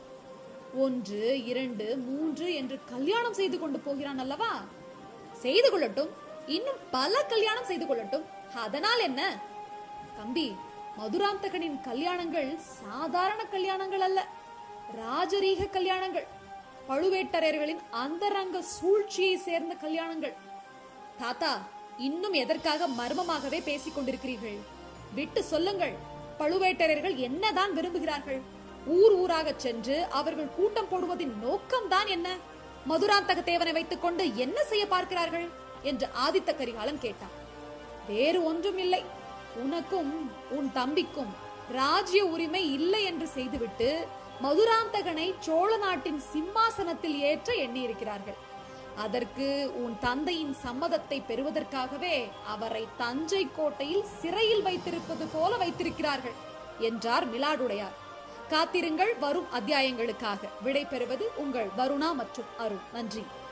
ஒன்று இரண்டு மூன்று என்று கல்யாணம் செய்து கொண்டு போகிறான் அல்லவா செய்து கொள்ளட்டும் இன்னும் பல கல்யாணம் செய்து கொள்ளட்டும் அதனால் என்ன தம்பி மதுராந்தகனின் கல்யாணங்கள் சாதாரண கல்யாணங்கள் அல்ல ராஜரீக கல்யாணங்கள் பழுவேட்டரையர்களின் அந்தரங்க சூழ்ச்சியை சேர்ந்த கல்யாணங்கள் தாத்தா இன்னும் எதற்காக மர்மமாகவே பேசிக் கொண்டிருக்கிறீர்கள் விட்டு சொல்லுங்கள் பழுவேட்டரையர்கள் என்னதான் விரும்புகிறார்கள் ஊர் ஊராக சென்று அவர்கள் கூட்டம் போடுவதின் நோக்கம்தான் என்ன மதுராந்தக தேவனை வைத்துக் கொண்டு என்ன செய்ய பார்க்கிறார்கள் என்று ஆதித்த கரிகாலன் கேட்டான் வேறு ஒன்றும் இல்லை உனக்கும் உன் தம்பிக்கும் ராஜ்ய உரிமை இல்லை என்று செய்துவிட்டு மதுராந்தகனை சோழ நாட்டின் சிம்மாசனத்தில் ஏற்ற எண்ணியிருக்கிறார்கள் அதற்கு உன் தந்தையின் சம்மதத்தை பெறுவதற்காகவே அவரை தஞ்சை கோட்டையில் சிறையில் வைத்திருப்பது போல வைத்திருக்கிறார்கள் என்றார் மிலாடுடையார் காத்திருங்கள் வரும் அத்தியாயங்களுக்காக விடை பெறுவது உங்கள் வருணா மற்றும் அருண் நன்றி